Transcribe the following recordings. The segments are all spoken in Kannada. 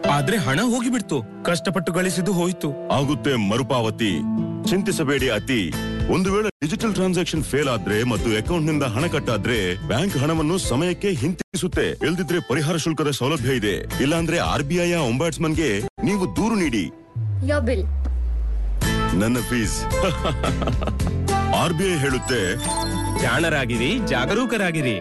ಆದ್ರೆ ಹಣ ಹೋಗಿಬಿಡ್ತು ಕಷ್ಟಪಟ್ಟು ಗಳಿಸಿದ್ದು ಹೋಯ್ತು ಆಗುತ್ತೆ ಮರುಪಾವತಿ ಚಿಂತಿಸಬೇಡಿ ಅತಿ ಒಂದು ವೇಳೆ ಡಿಜಿಟಲ್ ಟ್ರಾನ್ಸಾಕ್ಷನ್ ಫೇಲ್ ಆದ್ರೆ ಮತ್ತು ಅಕೌಂಟ್ ನಿಂದ ಹಣ ಕಟ್ಟಾದ್ರೆ ಬ್ಯಾಂಕ್ ಹಣವನ್ನು ಸಮಯಕ್ಕೆ ಹಿಂತಿರುಗಿಸುತ್ತೆ ಇಲ್ದಿದ್ರೆ ಪರಿಹಾರ ಶುಲ್ಕದ ಸೌಲಭ್ಯ ಇದೆ ಇಲ್ಲಾಂದ್ರೆ ಆರ್ ಬಿ ಐ ಗೆ ನೀವು ದೂರು ನೀಡಿ Your bill. ನನ್ನ ಫೀಸ್ ಆರ್ ಬಿ ಐ ಹೇಳುತ್ತೆ ಜಾಣರಾಗಿರಿ ಜಾಗರೂಕರಾಗಿರಿ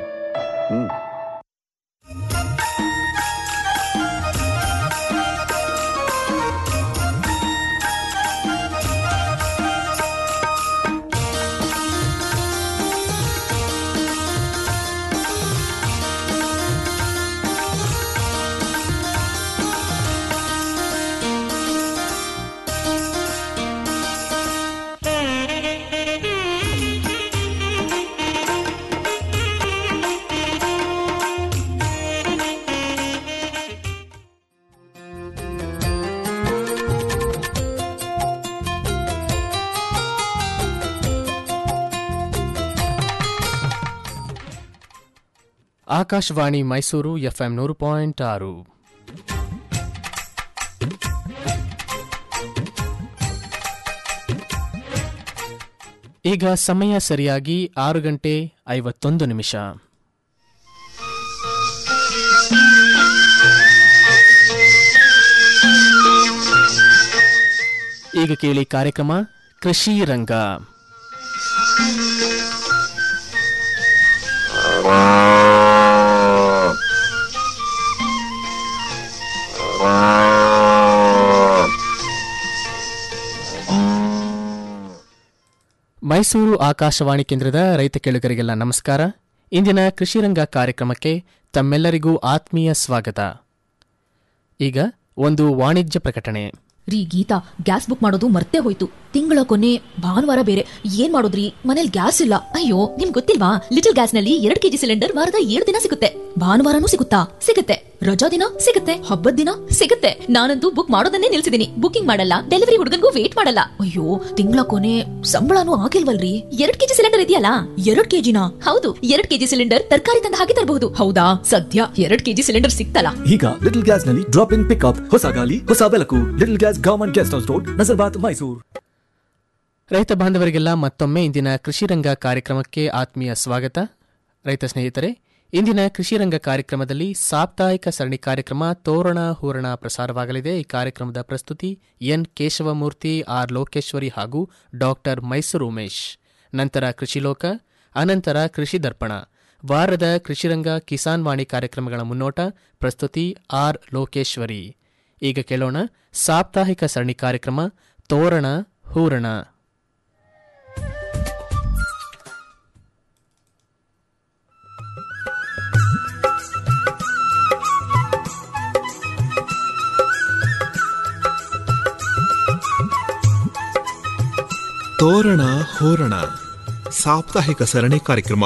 ಆಕಾಶವಾಣಿ ಮೈಸೂರು ಎಫ್ಎಂ ನೂರು ಪಾಯಿಂಟ್ ಆರು ಈಗ ಸಮಯ ಸರಿಯಾಗಿ ಆರು ಗಂಟೆ ಐವತ್ತೊಂದು ನಿಮಿಷ ಈಗ ಕೇಳಿ ಕಾರ್ಯಕ್ರಮ ಕೃಷಿ ರಂಗ ಮೈಸೂರು ಆಕಾಶವಾಣಿ ಕೇಂದ್ರದ ರೈತ ಕೇಳುಗರಿಗೆಲ್ಲ ನಮಸ್ಕಾರ ಇಂದಿನ ಕೃಷಿ ರಂಗ ಕಾರ್ಯಕ್ರಮಕ್ಕೆ ತಮ್ಮೆಲ್ಲರಿಗೂ ಆತ್ಮೀಯ ಸ್ವಾಗತ ಈಗ ಒಂದು ವಾಣಿಜ್ಯ ಪ್ರಕಟಣೆ ರೀ ಗೀತಾ ಗ್ಯಾಸ್ ಬುಕ್ ಮಾಡೋದು ಮರ್ತೇ ಹೋಯ್ತು ತಿಂಗಳ ಕೊನೆ ಭಾನುವಾರ ಬೇರೆ ಏನ್ ಮಾಡೋದ್ರಿ ಮನೇಲಿ ಗ್ಯಾಸ್ ಇಲ್ಲ ಅಯ್ಯೋ ನಿಮ್ ಗೊತ್ತಿಲ್ವಾ ಲಿಟಲ್ ಗ್ಯಾಸ್ ನಲ್ಲಿ ಎರಡ್ ಕೆಜಿ ಸಿಲಿಂಡರ್ ವಾರದ ಏಳು ದಿನ ಸಿಗುತ್ತೆ ಭಾನುವಾರನೂ ಸಿಗುತ್ತಾ ಸಿಗುತ್ತೆ ರಜಾ ದಿನ ಸಿಗುತ್ತೆ ಹಬ್ಬದ ದಿನ ಸಿಗುತ್ತೆ ನಾನಂತೂ ಬುಕ್ ಮಾಡೋದನ್ನೇ ನಿಲ್ಸಿದೀನಿ ಬುಕಿಂಗ್ ಮಾಡಲ್ಲ ಡೆಲಿವರಿ ಹುಡುಗನ್ಗೂ ವೇಟ್ ಮಾಡಲ್ಲ ಅಯ್ಯೋ ತಿಂಗಳ ಕೊನೆ ಸಂಬಳನೂ ಆಗಿಲ್ವಲ್ರಿ ಎರಡ್ ಕೆಜಿ ಸಿಲಿಂಡರ್ ಇದೆಯಲ್ಲ ಎರಡ್ ಕೆಜಿನ ಹೌದು ಎರಡ್ ಕೆಜಿ ಸಿಲಿಂಡರ್ ತರಕಾರಿ ತಂದು ಹಾಕಿ ತರಬಹುದು ಹೌದಾ ಸದ್ಯ ಎರಡ್ ಕೆಜಿ ಸಿಲಿಂಡರ್ ಸಿಕ್ತಲ್ಲ ಈಗ ಲಿಟಲ್ ಗ್ಯಾಸ್ ನಲ್ಲಿ ಡ್ರಾಪ್ ಇನ್ ಪಿಕ್ಅಪ್ ಹೊಸ ಗಾಲಿ ಹೊಸ ಬೆಳಕು little gas government guest house road Nazarbad Mysuru ರೈತ ಬಾಂಧವರಿಗೆಲ್ಲ ಮತ್ತೊಮ್ಮೆ ಇಂದಿನ ಕೃಷಿ ರಂಗ ಕಾರ್ಯಕ್ರಮಕ್ಕೆ ಆತ್ಮೀಯ ಸ್ವಾಗತ ರೈತ ಸ್ನೇಹಿತರೆ ಇಂದಿನ ಕೃಷಿ ರಂಗ ಕಾರ್ಯಕ್ರಮದಲ್ಲಿ ಸಾಪ್ತಾಹಿಕ ಸರಣಿ ಕಾರ್ಯಕ್ರಮ ತೋರಣ ಹೂರಣ ಪ್ರಸಾರವಾಗಲಿದೆ ಈ ಕಾರ್ಯಕ್ರಮದ ಪ್ರಸ್ತುತಿ ಎನ್ ಕೇಶವಮೂರ್ತಿ ಆರ್ ಲೋಕೇಶ್ವರಿ ಹಾಗೂ ಡಾಕ್ಟರ್ ಮೈಸೂರು ಉಮೇಶ್ ನಂತರ ಕೃಷಿಲೋಕ ಅನಂತರ ಕೃಷಿ ದರ್ಪಣ ವಾರದ ಕೃಷಿರಂಗ ಕಿಸಾನ್ ವಾಣಿ ಕಾರ್ಯಕ್ರಮಗಳ ಮುನ್ನೋಟ ಪ್ರಸ್ತುತಿ ಆರ್ ಲೋಕೇಶ್ವರಿ ಈಗ ಕೇಳೋಣ ಸಾಪ್ತಾಹಿಕ ಸರಣಿ ಕಾರ್ಯಕ್ರಮ ತೋರಣ ಹೂರಣ ತೋರಣ ಹೋರಣ ಸಾಪ್ತಾಹಿಕ ಸರಣಿ ಕಾರ್ಯಕ್ರಮ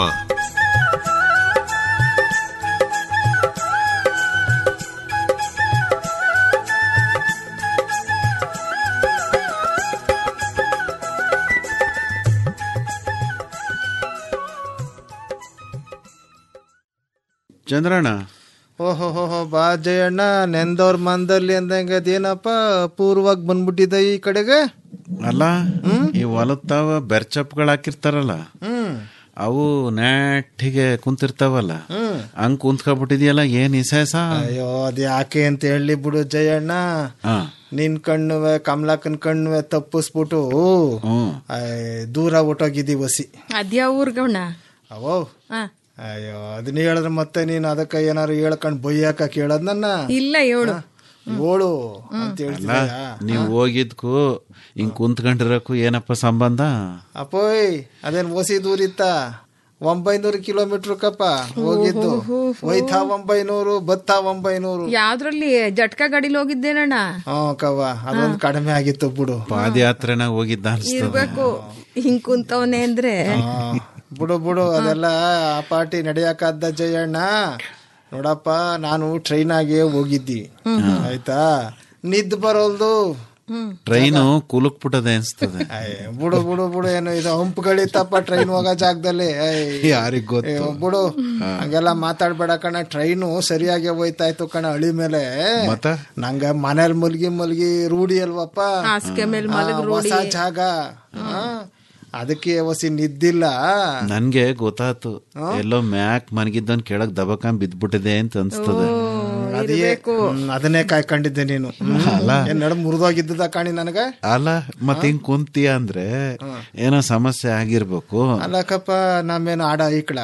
ಚಂದ್ರಣ್ಣ ಓಹೋ ಹೋ ಹೋ ಬಾ ಜಯಣ್ಣ ನೆಂದವ್ರ ಮಂದಲ್ಲಿ ಅಂದಂಗ ಅದೇನಪ್ಪ ಪೂರ್ವವಾಗಿ ಬಂದ್ಬಿಟ್ಟಿದೆ ಈ ಕಡೆಗೆ ಅಲ್ಲ ಈ ಹೊಲದ ತಾವ ಬೆರ್ಚಪ್ಗಳು ಹಾಕಿರ್ತಾರಲ್ಲ ಹ್ಮ್ ಅವು ನೆಟ್ಟಿಗೆ ಕುಂತಿರ್ತಾವಲ್ಲ ಹಂಗ್ ಕುಂತ್ಕೊಬಿಟ್ಟಿದ್ಯಲ್ಲ ಏನ್ ಇಸೇಸ ಅಯ್ಯೋ ಅದ್ ಯಾಕೆ ಅಂತ ಹೇಳಿ ಬಿಡು ಜಯಣ್ಣ ಹಾ ನಿನ್ ಕಣ್ಣುವೆ ಕಮಲಾಕನ್ ಕಣ್ಣುವೆ ತಪ್ಪಿಸ್ಬಿಟ್ಟು ಹ್ಮ್ ಆಯ್, ದೂರ ಹೊಟ್ಟೋಗಿದ್ದೀವಿ ವಸಿ ಅದ್ಯಾವ ಊರ್ಗವಣ ಅವೋ ಅಯ್ಯೋ ಅದನ್ನ ಹೇಳಿದ್ರೆ ಮತ್ತೆ ನೀನ್ ಅದಕ್ಕ ಏನಾರು ಹೇಳ್ಕೊಂಡ್ ಬೈಯಾಕ ಕೇಳದ್ ನನ್ನ ಇಲ್ಲ ಹೇಳು ಓಳು ಅಂತ ಅಲ್ಲ ಹೇಳ್ತಿದ್ಯಾ ನೀವ್ ಹೋಗಿದ್ಕು ಹಿಂಗ್ ಕುಂತ್ಕೊಂಡಿರಕ್ಕೂ ಏನಪ್ಪ ಸಂಬಂಧ ಅಪ್ಪೋಯ್ ಅದೇನ್ ಓಸಿ ದೂರಿತ್ತ ಒಂಬೈನೂರು ಕಿಲೋಮೀಟರ್ ಕಪ್ಪ ಹೋಗಿದ್ದು ಒಯ್ತಾ ಒಂಬೈನೂರು ಬತ್ತಾ ಒಂಬೈನೂರು ಯಾವ್ದ್ರಲ್ಲಿ ಜಟ್ಕಾ ಗಾಡಿಲಿ ಹೋಗಿದ್ದೇನಣ್ಣ ಹ್ಮ್ ಕವ್ವ ಅದೊಂದು ಕಡಿಮೆ ಆಗಿತ್ತು ಬಿಡು ಪಾದಯಾತ್ರೆನ ಹೋಗಿದ್ದ ಅನ್ಸ್ತದ ಇರ್ಬೇಕು ಹಿಂಗ್ ಕುಂತವನೆ ಅಂದ್ರೆ ಆ, ಬಿಡು ಬಿಡು ಅದೆಲ್ಲ ಆ ಪಾರ್ಟಿ ನಡೆಯಕಾದ ಜಯಣ್ಣ ನೋಡಪ್ಪ ನಾನು ಟ್ರೈನ್ ಆಗಿ ಹೋಗಿದ್ದಿ ಆಯ್ತಾ ನಿದ್ದು ಬರೋಲ್ದು ಟ್ರೈನು ಕುಲುಕ್ ಬಿಟ್ಟದೆ ಅನ್ಸ್ತದೆ ಅಯ್ಯ, ಬಿಡು ಬಿಡು ಬಿಡು ಏನು ಇದು ಹಂಪ್ಗಳಿತ್ತಪ್ಪ ಟ್ರೈನ್ ಹೋಗೋ ಜಾಗದಲ್ಲಿ ಯಾರಿಗ್ ಗೊತ್ತು? ಬಿಡು ಹಂಗೆಲ್ಲ ಮಾತಾಡ್ಬೇಡ ಕಣ ಟ್ರೈನು ಸರಿಯಾಗಿ ಹೋಯ್ತಾ ಇತ್ತು ಕಣ ಹಳಿ ಮೇಲೆ ಮತ್ತ? ನಂಗ ಮನೇಲಿ ಮಲ್ಗಿ ಮಲ್ಗಿ ರೂಢಿ ಅಲ್ವಪ್ಪ ಹಾಸಿಗೆ ಮೇಲೆ ಆ, ಮಲಗ್ ರೂಢಿ. ಹೊಸ ಜಾಗ ಆ, ಅದಕ್ಕೆ ವಸಿ ನಿದ್ದಿಲ್ಲ ನನ್ಗೆ ಗೊತ್ತಾತು ಎಲ್ಲೋ ಮ್ಯಾಕ್ ಮನಗಿದ್ದವನ್ ಕೆಳಗ್ ದಬಕಂಡ್ ಬಿದ್ಬಿಟ್ಟಿದೆ ಅಂತ ಅನ್ಸ್ತದೆ ಅದೇ ಹ್ಮ್, ಅದನ್ನೇ ಕಾಯ್ಕೊಂಡಿದ್ದೆ ನೀನು ಏನ್ ನಡು ಮುರಿದೋಗಿದ್ದದ ಕಾಣಿ ನನಗ ಅಲ್ಲ ಮತ್ತೆ ಹಿಂಗ್ ಕುಂತೀಯ ಅಂದ್ರೆ ಏನೋ ಸಮಸ್ಯೆ ಆಗಿರ್ಬೇಕು ಅಲ್ಲಕ್ಕಪ್ಪ ನಮ್ಮೇನು ಆಡ ಈಕಳ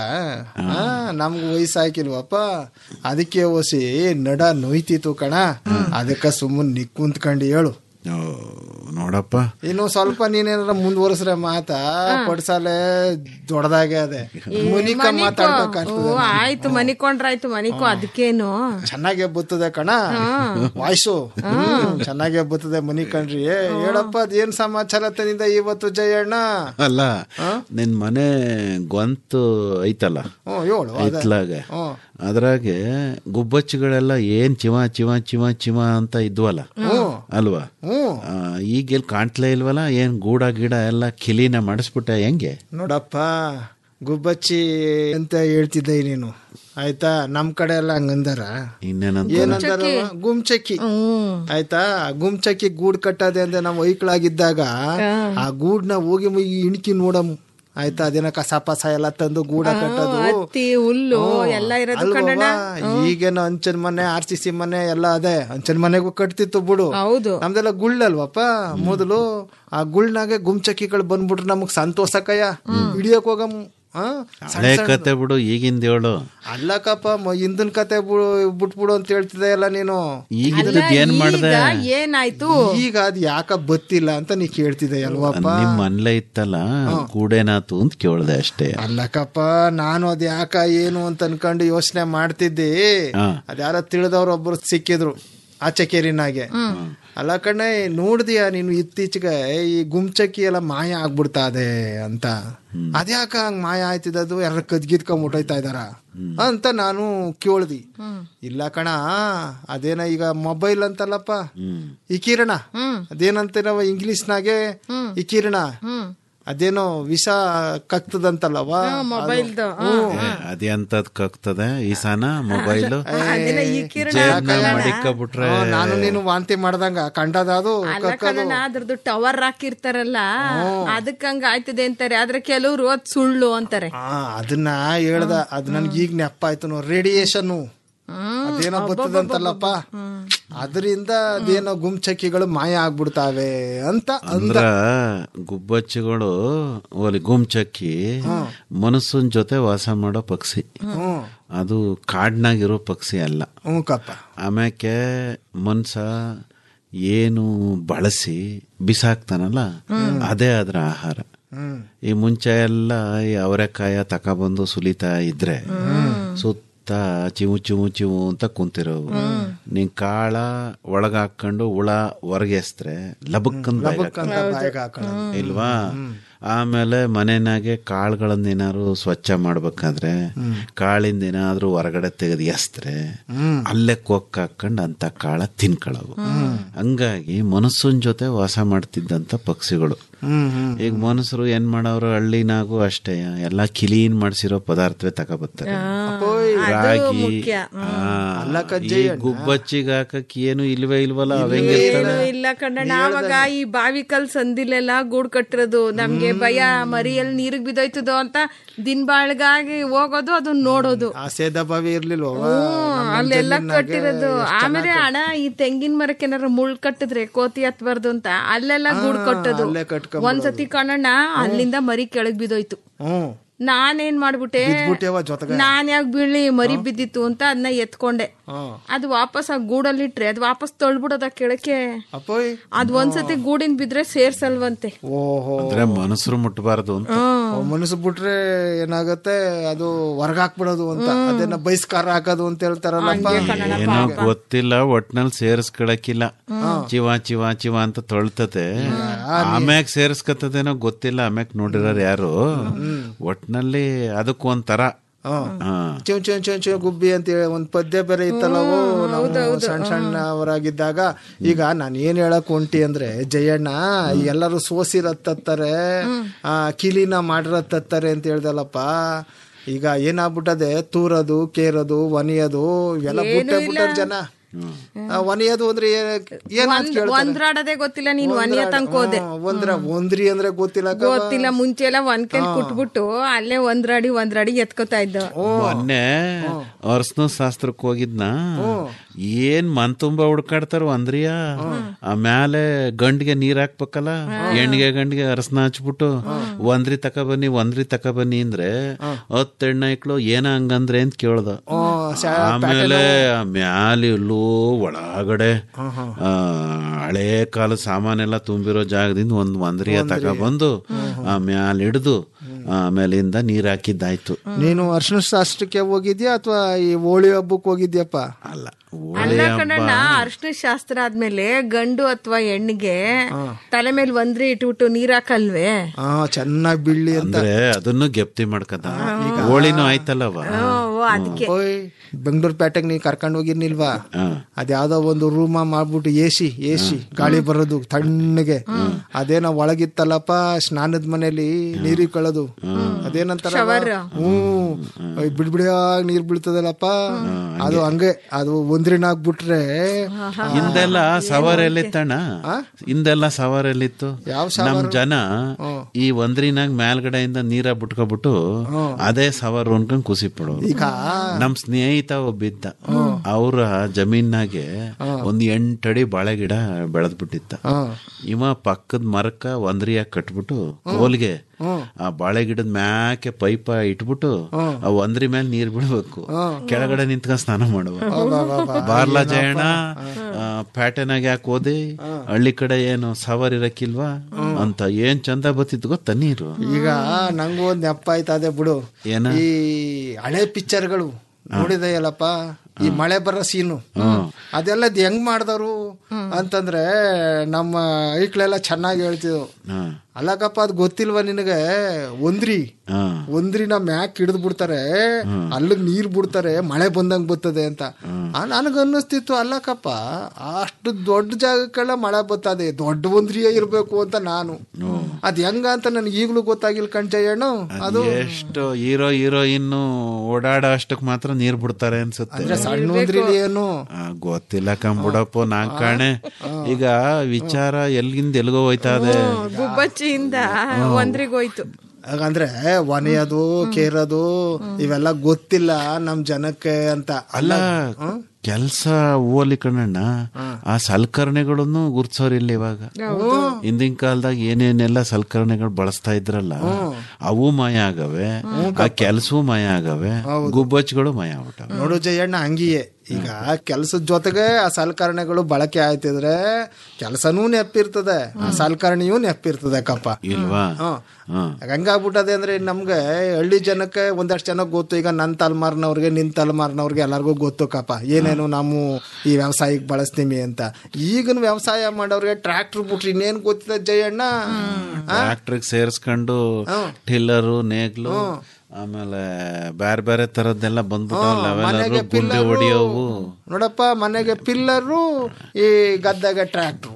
ನಮ್ಗೆ ವಯಸ್ಸಾಕಿಲ್ವಪ್ಪ ಅದಕ್ಕೆ ಓಸಿ ನಡ ನೋಯ್ತಿತ್ತು ಕಣ ಅದಕ್ಕ ಸುಮ್ಮನೆ ನಿಕ್ ಕುಂತ್ಕೊಂಡು ಹೇಳು ಓ, ನೋಡಪ್ಪ ಇನ್ನು ಸ್ವಲ್ಪ ನೀನೇನಾರ ಮುಂದುವರ್ಸ್ರೆ ಮಾತಾ ಪಡ್ಸಾಲೆ ದೊಡ್ಡದಾಗೆ ಅದೇ ಮುನಿಕ ಓ ಮಾತಾಡ್ಬೇಕಾಗ್ತದೆ ಆಯ್ತು ಮನಿಕೊಂಡ್ರಾಯ್ತು ಮನಿಕೋ ಅದಕ್ಕೇನು ಚೆನ್ನಾಗೆ ಬರ್ತದೆ ಕಣ ವಾಯ್ಸು ಚೆನ್ನಾಗೆ ಬರ್ತದೆ ಮನಿ ಕಣ್ರಿ ಏ, ಹೇಳಪ್ಪ ಅದೇನ್ ಸಮಾಚಾರ ತಂದಿದ್ದ ಇವತ್ತು ಜಯಣ್ಣ ಅಲ್ಲ ನಿನ್ ಮನೆ ಗೊಂತು ಐತಲ್ಲ ಹ್ಞೂ ಹೇಳು ಅದೇ. ಐತ್ಲಾಗೆ ಹ್ಮ್. ಅದ್ರಾಗೆ ಗುಬ್ಬಚ್ಚಿಗಳೆಲ್ಲ ಏನ್ ಚಿವ ಚಿವ ಚಿವ ಚಿವ ಅಂತ ಇದ್ವಲ್ಲ ಅಲ್ವಾ ಹ್ಮ್ ಆ, ಈಗ ಎಲ್ಲಿ ಕಾಣ್ತಲೇ ಇಲ್ವಲ್ಲ ಏನ್ ಗೂಡ ಗಿಡ ಎಲ್ಲ ಕಿಲಿನ ಮಾಡಿಸ್ಬಿಟ್ಟ ಹೆಂಗೆ ನೋಡಪ್ಪ ಗುಬ್ಬಚ್ಚಿ ಅಂತ ಹೇಳ್ತಿದ್ದೆ ನೀನು ಆಯ್ತಾ ನಮ್ ಕಡೆ ಎಲ್ಲ ಹಂಗಂದಾರ ಇನ್ನೇನಂತ ಏನಂದಾರ ಗುಮ್ಚಕ್ಕಿ ಆಯ್ತಾ ಗುಮ್ಚಕ್ಕಿ ಗೂಡ್ ಕಟ್ಟದೆ ಅಂದ್ರೆ ನಾವು ಐಕ್ಳಾಗಿದ್ದಾಗ ಆ ಗೂಡ್ನ ಹೋಗಿ ಮುಗಿ ಇಣ್ಕಿ ನೋಡಮ್ ಆಯ್ತಾ ಅದೇನ ಕಸ ಪಸ ಎಲ್ಲ ತಂದು ಗೂಡ ಕಟ್ಟೋದು ಹತ್ತಿ ಹುಲ್ಲು ಎಲ್ಲ ಇರೋದು ಕಣ್ಣಣ್ಣ ಅಲ್ವವ್ವ? ಈಗೇನು ಅಂಚನ್ ಮನೆ ಆರ್ ಸಿ ಸಿ ಮನೆ ಎಲ್ಲ ಅದೇ ಅಂಚನ್ ಮನೆಗೂ ಕಟ್ತಿತ್ತು ಬಿಡು ಹೌದು ನಮ್ದೆಲ್ಲ ಗುಳ್ಳಲ್ವಪ್ಪ ಮೊದಲು ಆ ಗುಳ್ನಾಗೆ ಗುಮ್ಚಕ್ಕಿಗಳು ಬಂದ್ಬಿಟ್ರು ನಮಗ್ ಸಂತೋಷಕಯ್ಯ ಹಿಡಿಯಕ್ ಹೋಗಮ್ ಆ? ಸಣ್ಣ ಹಳೆ ಸಣ್ಣ- ಕತೆ ಬಿಡು ಈಗಿಂದ ಹೇಳು ಅಲ್ಲಕ್ಕಪ್ಪ ಮ- ಹಿಂದಿನ ಕತೆ ಬು- ಬಿಟ್ಬಿಡು ಅಂತ ಹೇಳ್ತಿದ್ದೆ ಎಲ್ಲ ನೀನು ಈಗಿಂದ ಏನ್ ಮಾಡ್ದೆ ಈಗ ಏನಾಯ್ತು ಈಗ ಅದ್ ಯಾಕ ಬತ್ತಿಲ್ಲ ಅಂತ ನೀ ಕೇಳ್ತಿದ್ದೆ ಅಲ್ವಪ್ಪ ನಿಮ್ ಮನ್ಲೆ ಇತ್ತಲ್ಲ ಗೂಡೇನಾತು ಅಂತ ಕೇಳ್ದೆ ಅಷ್ಟೇ ಅಲ್ಲಕ್ಕಪ್ಪ ನಾನು ಅದ್ ಯಾಕ ಏನು ಅಂತ ಅನ್ಕೊಂಡು ಯೋಚನೆ ಮಾಡ್ತಿದ್ದೆ ಹಾ. ಅದ್ಯಾರ ತಿಳಿದವ್ರು ಒಬ್ರು ಸಿಕ್ಕಿದ್ರು ಆಚೆ ಕೇರಿನಾಗೆ ಅಲ್ಲ ಕಣ್ಣೆ ನೋಡ್ದಿಯ ನೀನು ಇತ್ತೀಚೆಗೆ ಈ ಗುಮ್ಚಕ್ಕಿ ಎಲ್ಲ ಮಾಯ ಆಗ್ಬಿಡ್ತಾದೆ ಅಂತ ಅದ್ಯಾಕ ಹಂಗ್ ಮಾಯ ಆಯ್ತಿದ್ದು ಯಾರ ಕದ್ಗಿದ್ಕೊಂಡ್ಬಿಟ್ಟೋಯ್ತಾ ಇದಾರ ಅಂತ ನಾನು ಕೇಳ್ದಿ ಇಲ್ಲ ಕಣ ಅದೇನ ಈಗ ಮೊಬೈಲ್ ಅಂತಲ್ಲಪ್ಪ ಈ ಕಿರಣ ಅದೇನಂತೀರವ ಇಂಗ್ಲಿಷ್ನಾಗೆ ಈ ಕಿರಣ ಅದೇನೋ ವಿಷ ಕಕ್ತದಂತಲ್ಲವ ಮೊಬೈಲ್ದು ಅದೆಂತದ್ ಕಕ್ತದೆ ಈಸಾನ ಮೊಬೈಲ್ ಅದೇನ ಈ ಕಿರಣ ಮಡಿಕಬಿಟ್ರೆ ನಾನು ನೀನು ವಾಂತಿ ಮಾಡ್ದಂಗ ಕಂಡದ ಅದು ಅಲ್ಲ ಕಣಣ್ಣ ಅದ್ರದ್ದು ಟವರ್ ಹಾಕಿರ್ತಾರಲ್ಲ ಅದಕ್ಕೆ ಹಂಗ ಆಯ್ತದೆ ಅಂತಾರೆ ಆದ್ರೆ ಕೆಲವ್ರು ಅದ್ ಸುಳ್ಳು ಅಂತಾರೆ ಆ ಅದನ್ನ ಹೇಳ್ದ ಅದ್ ನನ್ಗೆ ಈಗ ನೆಪ್ಪ ಆಯ್ತು ರೇಡಿಯೇಷನ್ ಅದೇನೋ ಬರ್ತದಂತಲ್ಲಪ್ಪ ಅದರಿಂದ ಅದೇನೋ ಗುಮ್ಚಕ್ಕಿಗಳು ಮಾಯ ಆಗ್ಬಿಡ್ತಾವೆ ಅಂತ ಅಂದ್ರ ಗುಬ್ಬಚ್ಚಿಗಳು ಓಲಿ ಗುಮ್ಚಕ್ಕಿ ಮನಸ್ಸಿನ ಜೊತೆ ವಾಸ ಮಾಡೋ ಪಕ್ಷಿ ಅದು ಕಾಡ್ನಾಗಿರೋ ಪಕ್ಷಿ ಅಲ್ಲ ಹ್ಞೂ ಕಪ್ಪ ಆಮ್ಯಾಕೆ ಮನ್ಸ ಏನು ಬಳಸಿ ಬಿಸಾಕ್ತಾನಲ್ಲ ಅದೇ ಅದ್ರ ಆಹಾರ ಈ ಮುಂಚೆ ಎಲ್ಲ ಈ ಅವರೆಕಾಯ ತಕೊಬಂದು ಸುಲಿತಾ ಇದ್ರೆ ಸುತ್ತ ಚಿವು ಚಿವು ಚಿವು ಅಂತ ಕುಂತಿರೋವು ನೀನ್ ಕಾಳ ಒಳಗ ಹಾಕೊಂಡು ಹುಳ ಹೊರಗೆಸ್ತ್ರೆ ಲಬಕ್ಕಂದ್ ಬಾಯ್ಗ್ ಹಾಕ್ತಾವೆ. ಅಂತ ಬಾಯಿಗೆ ಹಾಕೋಣ ಇಲ್ವಾ ಆಮೇಲೆ ಮನೆನಾಗೆ ಕಾಳುಗಳನ್ನ ಏನಾದ್ರು ಸ್ವಚ್ಛ ಮಾಡ್ಬೇಕಾದ್ರೆ ಕಾಳಿಂದ ಏನಾದ್ರು ಹೊರಗಡೆ ತೆಗೆದು ಎಸ್ತ್ರೆ ಅಲ್ಲೇ ಕೊಕ್ಕ ಹಾಕೊಂಡು ಅಂತ ಕಾಳ ತಿನ್ಕೊಳ್ಳವು ಹಂಗಾಗಿ ಮನಸ್ಸಿನ ಜೊತೆ ವಾಸ ಮಾಡ್ತಿದ್ದಂತ ಪಕ್ಷಿಗಳು ಈಗ ಮನುಷ್ಯರು ಏನ್ ಮಾಡವ್ರು ಹಳ್ಳಿನಾಗೂ ಅಷ್ಟೇ ಎಲ್ಲಾ ಕ್ಲೀನ್ ಮಾಡ್ಸಿರೋ ಪದಾರ್ಥವೇ ತಗೋಬರ್ತಾರೆ ರಾಗಿ ಆ, ಈ ಗುಬ್ಬಚ್ಚಿಗೆ ಹಾಕಕ್ ಏನು ಇಲ್ವೇ ಇಲ್ವಲ್ಲ ಅವೆಂಗಿರ್ತವೆ ಏನು ಇಲ್ಲ ಕಣ್ಣಣ್ಣ ಆವಾಗ ಈ ಬಾವಿ ಕಲ್ ಸಂದಿಲೆಲ್ಲ ಗೂಡ್ ಕಟ್ಟಿರೋದು ನಮ್ಗೆ ಭಯ ಮರಿಯಲ್ಲಿ ನೀರಿಗೆ ಬಿದ್ದೋಯ್ತದೋ ಅಂತ ದಿನ ಬಾಳ್ಗಾಗಿ ಹೋಗೋದು ಅದನ್ನ ನೋಡೋದು ಆ ಸೇದ ಬಾವಿ ಇರ್ಲಿಲ್ವ ಹ್ಮ್, ಅಲ್ಲೆಲ್ಲ ಕಟ್ಟಿರೋದು ಆಮೇಲೆ ಹಣ ಈ ತೆಂಗಿನ ಮರಕ್ಕೆ ಏನಾರ ಮುಳ್ ಕಟ್ಟಿದ್ರೆ ಕೋತಿ ಹತ್ಬಾರ್ದು ಅಂತ ಅಲ್ಲೆಲ್ಲ ಗೂಡ್ ಕಟ್ಟೋದು ಅಲ್ಲೇ ಕಟ್ಕೊಂಡ್ ಒಂದ್ಸತಿ ಕಣ್ಣಣ್ಣ ಅಲ್ಲಿಂದ ಮರಿ ಕೆಳಗ್ ಬಿದ್ದೋಯ್ತು ಹ್ಮ್ ನಾನೇನ್ ಮಾಡ್ಬಿಟ್ಟೆ ಬಿಟ್ಬಿಟ್ಯವ ಜೊತೆಗೆ ನಾನ್ ಯಾಕೆ ಬೀಳಿ ಮರಿ ಬಿದ್ದಿತ್ತು ಅಂತ ಅದನ್ನ ಎತ್ಕೊಂಡೆ ಹ್ಮ್. ಅದು ವಾಪಸ್ ಆ ಗೂಡಲ್ಲಿಟ್ರೆ ಅದು ವಾಪಸ್ ತೊಳ್ಬಿಡೋದ ಕೆಳಕ್ಕೆ ಅಪ್ಪೋಯ್ ಅದ್ ಒಂದ್ಸತಿ ಗೂಡಿನ ಬಿದ್ರೆ ಸೇರ್ಸಲ್ವಂತೆ ಓಹೋ ಅಂದ್ರೆ ಮನಸ್ಸರು ಮುಟ್ಟಬಾರದು ಅಂತ ಮನಸ್ಸು ಬಿಟ್ರೆ ಏನಾಗತ್ತೆ ಅದು ಹೊರಗ್ ಹಾಕ್ಬಿಡೋದು ಅಂತ ಅದೇನ ಬೈಸ್ಕಾರ ಹಾಕೋದು ಅಂತ ಹೇಳ್ತಾರಲ್ಲಪ್ಪ ಏನೋ ಗೊತ್ತಿಲ್ಲ ಒಟ್ನಲ್ಲಿ ಸೇರಿಸ್ಕೊಳಕಿಲ್ಲ ಚಿವ ಚಿವ ಚಿವ ಅಂತ ತೊಳ್ತತೆ ಆಮ್ಯಾಕ್ ಸೇರಿಸ್ಕತ್ತದೇನೋ ಗೊತ್ತಿಲ್ಲ ಆಮ್ಯಾಕ್ ನೋಡಿರೋರು ಯಾರು ಒಟ್ನಲ್ಲಿ ಅದಕ್ಕೊಂಥರ ಹಾ ಚುಂ ಚುಂ ಚುಂ ಚುಂ ಗುಬ್ಬಿ ಅಂತ ಹೇಳಿ ಒಂದ್ ಪದ್ಯ ಬೇರೆ ಇತ್ತಲ್ಲ ಓ ನಾವು ಸಣ್ಣ ಸಣ್ಣವರಾಗಿದ್ದಾಗ ಈಗ ನಾನು ಏನ್ ಹೇಳಕ್ ಹೊಂಟಿ ಅಂದ್ರೆ ಜಯಣ್ಣ ಎಲ್ಲರೂ ಸೋಸಿರತ್ತಾರೆ ಆ ಕಿಲಿನ ಮಾಡಿರತ್ತಾರೆ ಅಂತ ಹೇಳ್ದಲ್ಲಪ್ಪ ಈಗ ಏನಾಗ್ಬಿಟ್ಟದೆ ತೂರದು ಕೇರದು ಒನಿಯೋದು ಇವೆಲ್ಲ ಬುಟ್ಟೆ ಬುಟ್ಟರ್ ಜನ ಆ, ಒನಿಯೋದು ಅಂದ್ರೆ ಏನ್- ಏನ್ ಅಂತ ಕೇಳ್ತಾರೆ? ಒಂದ್ರಾಡದೆ ಗೊತ್ತಿಲ್ಲ ನೀನ್ ಒನಿಯ ತನಕ ಹೋದೆ ಹ್ಮ್, ಒಂದ್ರ ಒಂದ್ರಿ ಅಂದ್ರೆ ಗೊತ್ತಿಲ್ಲ ಕವ. ಗೊತ್ತಿಲ್ಲ ಮುಂಚೆ ಎಲ್ಲ ಒಂದ್ ಕೈ ಕುಟ್ಬಿಟ್ಟು ಅಲ್ಲೇ ಒಂದ್ರಾಡಿ ಒಂದ್ರಾಡಿ ಎತ್ಕೋತಾ ಇದ್ದ ಮೊನ್ನೆ ಅರ್ಸ್ನ ಶಾಸ್ತ್ರಕ್ಕೆ ಹೋಗಿದ್ನ ಏನ್ ಮನ್ ತುಂಬಾ ಹುಡ್ಕಾಡ್ತಾರ ಅಂದ್ರಿಯ ಆಮ್ಯಾಲೆ ಗಂಡ್ಗೆ ನೀರ್ ಹಾಕ್ಬೇಕಲ್ಲ ಹೆಣ್ಣಿಗೆ ಗಂಡ್ಗೆ ಅರಸ್ನ ಹಚ್ಬಿಟ್ಟು ಒಂದ್ರಿ ತಕ ಬನ್ನಿ ಒಂದ್ರಿ ತಕ ಬನ್ನಿ ಅಂದ್ರೆ ಹತ್ತು ಹೆಣ್ಣೈಕ್ಳು ಏನ ಹಂಗಂದ್ರೆ ಅಂತ ಕೇಳ್ದ ಆಮೇಲೆ ಆ ಮ್ಯಾಲೆ ಎಲ್ಲೋ ಒಳಗಡೆ ಆ, ಹಳೆ ಕಾಲದ ಸಾಮಾನೆಲ್ಲ ತುಂಬಿರೋ ಜಾಗದಿಂದ ಒಂದ್ ಒಂದ್ರಿಯ ತಕ ಬಂದು ಆ ಮ್ಯಾಲ ಹಿಡ್ದು ಆಮೇಲಿಂದ ನೀರ್ ಹಾಕಿದ್ದಾಯ್ತು ನೀನು ಅರ್ಶಿನ ಶಾಸ್ತ್ರಕ್ಕೆ ಹೋಗಿದ್ಯಾ ಅಥವಾ ಈ ಹೋಳಿ ಹಬ್ಬಕ್ಕೆ ಹೋಗಿದ್ಯಪ್ಪ ಅಲ್ಲ ಅಲ್ಲ ಕಣಣ್ಣ ಅರ್ಶಿನ ಶಾಸ್ತ್ರ ಆದ್ಮೇಲೆ ಗಂಡು ಅಥವಾ ಹೆಣ್ಣಿಗೆ ತಲೆ ಮೇಲೆ ಒಂದ್ರಿ ಇಟ್ಬಿಟ್ಟು ನೀರ್ ಹಾಕಲ್ವೇ ಹಾ ಚೆನ್ನಾಗಿ ಬೀಳ್ಲಿ ಅಂತ ಅಂದ್ರೆ ಅದನ್ನು ಗೆಪ್ತಿ ಮಾಡ್ಕದ ಹೋಳಿನೂ ಆಯ್ತಲ್ಲವ ಓ ಅದಕ್ಕೆ ಓಯ್ ಬೆಂಗಳೂರು ಪೇಟೆಗೆ ನೀ ಕರ್ಕೊಂಡು ಹೋಗಿರ್ನಿಲ್ವಾ ಅದ್ಯಾವ್ದೋ ಒಂದು ರೂಮ ಮಾಡ್ಬಿಟ್ಟು ಎಸಿ ಎಸಿ ಗಾಳಿ ಬರೋದು ತಣ್ಣಗೆ ಅದೇನೋ ಒಳಗಿತ್ತಲ್ಲಪ್ಪ ಸ್ನಾನದ ಮನೇಲಿ ನೀರಿಗೆ ಕಳೋದು ಅದೇನಂತಾರ ಹ್ಮ್ ಓಯ್ ಬಿಡ್ ಬಿಡಿಯಾಗಿ ನೀರ್ ಬೀಳ್ತದಲ್ಲಪ್ಪ ಅದು ಹಂಗೆ ಅದು ಒಂದ್ರಿನಾಗ್ ಬಿಟ್ರೆ ಹಿಂದೆಲ್ಲ ಸವಾರ ಎಲ್ಲಿತ್ತಣ್ಣ ಹಿಂದೆಲ್ಲ ಸವಾರ ಎಲ್ಲಿತ್ತು ಯಾವ ನಮ್ ಜನ ಈ ಒಂದ್ರಿನಾಗ ಮೇಲ್ಗಡೆಯಿಂದ ನೀರ ಬಿಟ್ಕೊಬಿಟ್ಟು ಅದೇ ಸವಾರ ಅನ್ಕೊಂಡ್ ಖುಷಿ ಪಡೋರು ಈಗ ನಮ್ ಸ್ನೇಹಿತ ಒಬ್ಬಿದ್ದ ಅವ್ರ ಜಮೀನಾಗೆ ಒಂದ್ ಎಂಟಡಿ ಬಾಳೆ ಗಿಡ ಬೆಳೆದ್ ಬಿಟ್ಟಿತ್ತ ಇವ ಪಕ್ಕದ ಮರಕ್ಕ ಒಂದ್ರಿಯಾಗ ಕಟ್ಬಿಟ್ಟು ಕೋಲ್ಗೆ ಆ ಬಾಳೆ ಗಿಡದ ಮ್ಯಾಕೆ ಪೈಪ ಇಟ್ಬಿಟ್ಟು ಆ ಒಂದ್ರಿ ಮೇಲೆ ನೀರ್ ಬಿಡ್ಬೇಕು ಕೆಳಗಡೆ ನಿಂತ್ಕೊಂಡ್ ಸ್ನಾನ ಮಾಡುವ ಬಾರ್ಲಾ ಜಯಣ್ಣ ಆ, ಪ್ಯಾಟೆನಾಗ ಯಾಕೆ ಓದಿ ಹಳ್ಳಿ ಕಡೆ ಏನು ಸವಾರ್ ಇರಕ್ಕಿಲ್ವಾ ಅಂತ ಏನ್ ಚಂದ ಬತ್ತಿದ್ ಗೊತ್ತಾ ನೀರು ಈಗ ನಂಗೂ ಒಂದ್ ನೆಪ ಆಯ್ತದೆ ಬಿಡು ಏನ? ಈ ಹಳೆ ಪಿಕ್ಚರ್ಗಳು ನೋಡಿದೆಯಲ್ಲಪ್ಪ ಈ ಮಳೆ ಬರೋ ಸೀನು ಅದೆಲ್ಲ ಅದ್ ಹೆಂಗ್ ಮಾಡ್ದವ್ರು ಅಂತಂದ್ರೆ ನಮ್ಮ ಐಕ್ಳೆಲ್ಲ ಚೆನ್ನಾಗಿ ಹೇಳ್ತಿದ್ವು ಹಾ ಅಲ್ಲಕಪ್ಪ ಅದ್ ಗೊತ್ತಿಲ್ವಾ ನಿನಗೆ ಒಂದ್ರಿ ಹಾ ಒಂದ್ರಿನ ಮ್ಯಾಕ್ ಹಿಡಿದು ಬಿಡ್ತಾರೆ ಅಲ್ಲಿಗ್ ನೀರ್ ಬಿಡ್ತಾರೆ ಮಳೆ ಬಂದಂಗ್ ಬರ್ತದೆ ಅಂತ ಆ, ನನಗ್ ಅನ್ನಿಸ್ತಿತ್ತು ಅಲ್ಲಕಪ್ಪ ಅಷ್ಟು ದೊಡ್ಡ ಜಾಗಕ್ಕೆಲ್ಲ ಮಳೆ ಬರ್ತದೆ ದೊಡ್ಡ ಒಂದ್ರಿಯೇ ಇರ್ಬೇಕು ಅಂತ ನಾನು ಅದ್ ಹೆಂಗ ಅಂತ ನನ್ಗೆ ಈಗ್ಲೂ ಗೊತ್ತಾಗಿಲ್ಲ ಕಣ್ಜಯ್ಯಣ್ಣ ಅದು ಎಷ್ಟು ಹೀರೋ ಹೀರೋಯಿನ್ ಓಡಾಡೋ ಅಷ್ಟಕ್ ಮಾತ್ರ ನೀರ್ ಬಿಡ್ತಾರೆ ಅನ್ಸುತ್ತೆ ಅಂದ್ರೆ ಸಣ್ಣ ಒಂದ್ರಿಲಿ ಏನು ಆ, ಗೊತ್ತಿಲ್ಲ ಕಂಬುಡಪ್ಪ ನಾನ್ ಕಾಣೆ ಈಗ ವಿಚಾರ ಎಲ್ಲಿಂದ ಎಲ್ಗೋ ಹೋಯ್ತಾ ಇದೆ ಗುಬ್ಬಚ್ಚಿಯಿಂದ ಒಂದ್ರಿಗೋಯ್ತು ಹಾಗಂದ್ರೆ ಒನೆಯೋದು ಕೇರೋದು ಇವೆಲ್ಲ ಗೊತ್ತಿಲ್ಲ ನಮ್ ಜನಕ್ಕೆ ಅಂತ ಅಲ್ಲ ಕೆಲ್ಸ ಓಲಿ ಕಣಣ್ಣ ಆ ಸಲಕರಣೆಗಳನ್ನು ಗುರ್ಸೋರಿಲ್ಲ ಇವಾಗ ಹಿಂದಿನ ಕಾಲದಾಗ ಏನೇನೆಲ್ಲ ಸಲಕರಣೆಗಳು ಬಳಸ್ತಾ ಇದ್ರಲ್ಲ ಅವು ಮಯ ಆಗವೆ ಆ ಕೆಲ್ಸವೂ ಮಯ ಆಗವೆ ಗುಬ್ಬಚ್ಗಳು ಮಯ ಆಗ್ಬಿಟ್ಟವೆ ನೋಡು ಜಯಣ್ಣ ಹಂಗಿಯೇ ಈಗ ಕೆಲ್ಸದ ಜೊತೆಗೆ ಆ ಸಲಕರಣೆಗಳು ಬಳಕೆ ಆಯ್ತಿದ್ರೆ ಕೆಲಸನೂ ನೆಪ್ಪಿರ್ತದೆ ಆ ಸಲಕರಣೆಯೂ ನೆಪ್ಪಿರ್ತದೆ ಕಪ್ಪ ಇಲ್ವಾ ಹ್ಮ್. ಹ ಹೆಂಗಾಗ್ಬಿಟ್ಟದೆ ಅಂದ್ರೆ ನಮ್ಗೆ ಹಳ್ಳಿ ಜನಕ್ಕೆ ಒಂದಷ್ಟು ಜನಕ್ಕೆ ಗೊತ್ತು ಈಗ ನನ್ನ ತಲೆಮಾರಿನವ್ರಿಗೆ ನಿನ್ ತಲೆಮಾರಿನವ್ರಿಗೆ ಎಲ್ಲರಿಗೂ ಗೊತ್ತು ಕಪ್ಪ ಏನೇನು ನಾವು ಈ ವ್ಯವಸಾಯಕ್ಕೆ ಬಳಸ್ತೀವಿ ಅಂತ ಈಗಿನ ವ್ಯವಸಾಯ ಮಾಡೋರಿಗೆ ಟ್ರ್ಯಾಕ್ಟರ್ ಬಿಟ್ರಿ ಇನ್ನೇನ್ ಗೊತ್ತಿದೆ ಜಯಣ್ಣ ಟ್ರ್ಯಾಕ್ಟ್ರಿಗೆ ಸೇರಿಸ್ಕೊಂಡು ಟಿಲ್ಲರು ನೇಗ್ಲು ಆಮೇಲೆ ಬೇರೆ ಬೇರೆ ತರದ್ದೆಲ್ಲ ಬಂದ್ಬಿಟ್ಟವಲ್ಲ ಅವೆಲ್ಲರೂ ಗುಂಡಿ ಹೊಡಿಯೋವು ನೋಡಪ್ಪ ಮನೆಗೆ ಪಿಲ್ಲರು ಈ ಗದ್ದೆಗೆ ಟ್ರ್ಯಾಕ್ಟ್ರು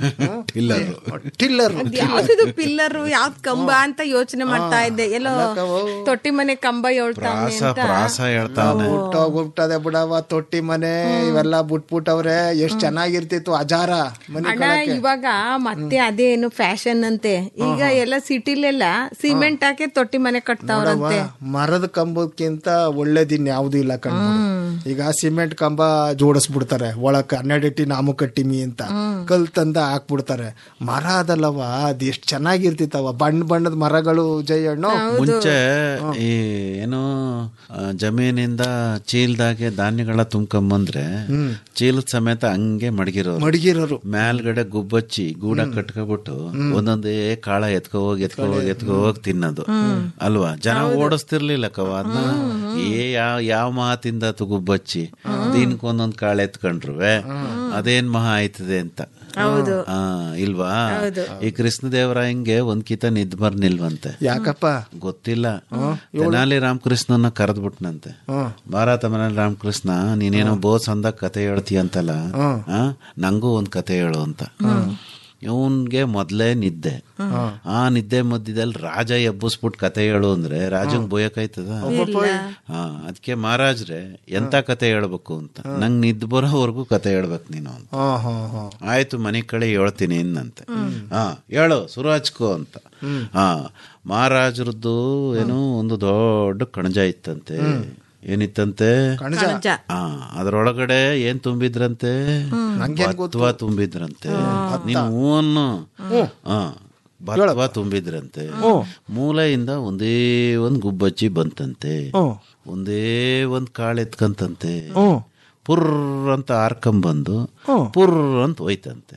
ಟಿಲ್ಲರು ಟಿಲ್ಲರ್ ಯಾವ್ದು ಪಿಲ್ಲರ್ ಯಾವ್ದ್ ಕಂಬ ಅಂತ ಯೋಚನೆ ಮಾಡ್ತಾ ಇದ್ದೆ ಎಲ್ಲೋ ತೊಟ್ಟಿ ಮನೆ ಕಂಬ ಹೇಳ್ತಾವ್ನೆ ಪ್ರಾಸ ಅಂತ ಪ್ರಾಸ ಹೇಳ್ತಾವನೆ ಹೋಗ್ಬಿಟ್ಟದೆ ಬಿಡವ ತೊಟ್ಟಿ ಮನೆ ಇವೆಲ್ಲ ಬಿಟ್ಬಿಟ್ಟವ್ರೆ ಎಷ್ಟ್ ಚೆನ್ನಾಗಿರ್ತಿತ್ತು ಅಜಾರ ಮನೆ ಅಣ್ಣ ಇವಾಗ ಮತ್ತೆ ಅದೇನು ಫ್ಯಾಷನ್ ಅಂತೆ ಈಗ ಎಲ್ಲ ಸಿಟಿಲೆಲ್ಲ ಸಿಮೆಂಟ್ ಹಾಕಿ ತೊಟ್ಟಿ ಮನೆ ಕಟ್ತಾವ್ರಂತೆ ಮರದ ಕಂಬಕ್ಕಿಂತ ಒಳ್ಳೇದಿನ್ ಯಾವ್ದು ಇಲ್ಲ ಕಣ್ ಈಗ ಸಿಮೆಂಟ್ ಕಂಬ ಜೋಡಿಸ್ಬಿಡ್ತಾರೆ ಒಳಕ್ ಹನ್ನೆರಡು ನಾಮು ಕಟ್ಟಿಮಿ ಅಂತ ಕಲ್ ತಂದ ಹಾಕ್ಬಿಡ್ತಾರೆ ಮರ ಅದಲ್ಲವ ಅದ್ ಎಷ್ಟ್ ಚೆನ್ನಾಗಿರ್ತಿತ್ತವ ಬಣ್ಣ ಬಣ್ಣದ ಮರಗಳು ಜಯಣ್ಣು ಮುಂಚೆ ಈ ಏನೋ ಆ, ಜಮೀನಿಂದ ಚೀಲದಾಗೆ ಧಾನ್ಯಗಳ ತುಂಬ್ಕೊಂಬಂದ್ರೆ ಚೀಲದ ಸಮೇತ ಹಂಗೆ ಮಡಗಿರೋರು ಮಡಗಿರೋರು ಮೇಲ್ಗಡೆ ಗುಬ್ಬಚ್ಚಿ ಗೂಡ ಕಟ್ಕೊಬಿಟ್ಟು ಒಂದೊಂದೇ ಕಾಳ ಎತ್ಕೊ ಹೋಗಿ ಎತ್ಕೊ ಹೋಗಿ ಎತ್ಕೊ ಹೋಗಿ ತಿನ್ನೋದು ಅಲ್ವಾ ಜನ ಓಡಿಸ್ತಿರ್ಲಿಲ್ಲ ಕವ ಅದನ್ನ ಏ ಯಾವ ಯಾವ ಮಾತಿಂದ ಆತು ಗುಬ್ಬಚ್ಚಿ ದಿನಕ್ಕೆ ಒಂದೊಂದ್ ಕಾಳು ಎತ್ಕೊಂಡ್ರುವೆ ಅದೇನ್ ಮಹಾ ಆಯ್ತದೆ ಅಂತ ಹೌದು ಆ ಇಲ್ವಾ ಈ ಕೃಷ್ಣದೇವರಾಯಂಗೆ ಒಂದ್ ಕಿತ ನಿದ್ ಬರ್ನಿಲ್ವಂತೆ ಯಾಕಪ್ಪ ಗೊತ್ತಿಲ್ಲ ತೆನಾಲಿ ರಾಮಕೃಷ್ಣನ ಕರೆದ್ಬಿಟ್ನಂತೆ ಬಾರ ತಮನಾಲಿ ರಾಮಕೃಷ್ಣ ನೀನೇನೋ ಬೋಸ್ ಅಂದಾಗ ಕತೆ ಹೇಳ್ತೀಯ ಅಂತಲ್ಲ ಆ ನಂಗೂ ಒಂದ್ ಕತೆ ಹೇಳು ಅಂತ ಇವನ್ಗೆ ಮೊದ್ಲೇ ನಿದ್ದೆ ಆ ನಿದ್ದೆ ಮಧ್ಯದಲ್ಲಿ ರಾಜ ಎಬ್ಬಿಸ್ಬಿಟ್ಟು ಕತೆ ಹೇಳು ಅಂದ್ರೆ ರಾಜಂಗ್ ಬೋಯಕಾಯ್ತದ ಹಾ ಅದಕ್ಕೆ ಮಹಾರಾಜ್ರೆ ಎಂತ ಕತೆ ಹೇಳ್ಬೇಕು ಅಂತ ನಂಗ್ ನಿದ್ದೆ ಬರೋವರೆಗೂ ಕತೆ ಹೇಳ್ಬೇಕು ನೀನು ಅಂತ ಹಾ ಹಾ ಹಾ ಆಯ್ತು ಮನೆ ಕಡೆ ಹೇಳ್ತೀನಿ ಇನ್ನಂತೆ ಹಾ ಹೇಳು ಶುರು ಹಚ್ಕೋ ಅಂತ ಹಾ ಮಹಾರಾಜರದ್ದು ಏನು ಒಂದು ದೊಡ್ಡ ಕಣಜ ಇತ್ತಂತೆ ಏನಿತ್ತಂತೆ ಕಣಜ ಹಾ ಅದ್ರೊಳಗಡೆ ಏನ್ ತುಂಬಿದ್ರಂತೆ ಭತ್ವ ತುಂಬಿದ್ರಂತೆ ನೀನು ಹೂವನ್ನು ಹಾ ಭತ್ವ ತುಂಬಿದ್ರಂತೆ ಮೂಲೆಯಿಂದ ಒಂದೇ ಒಂದ್ ಗುಬ್ಬಚ್ಚಿ ಬಂತಂತೆ ಒಂದೇ ಒಂದ್ ಕಾಳು ಎತ್ಕಂತಂತೆ ಪುರ್ ಅಂತ ಹಾರ್ಕೊಂಬಂದು ಪುರ್ ಅಂತ ಹೋಯ್ತಂತೆ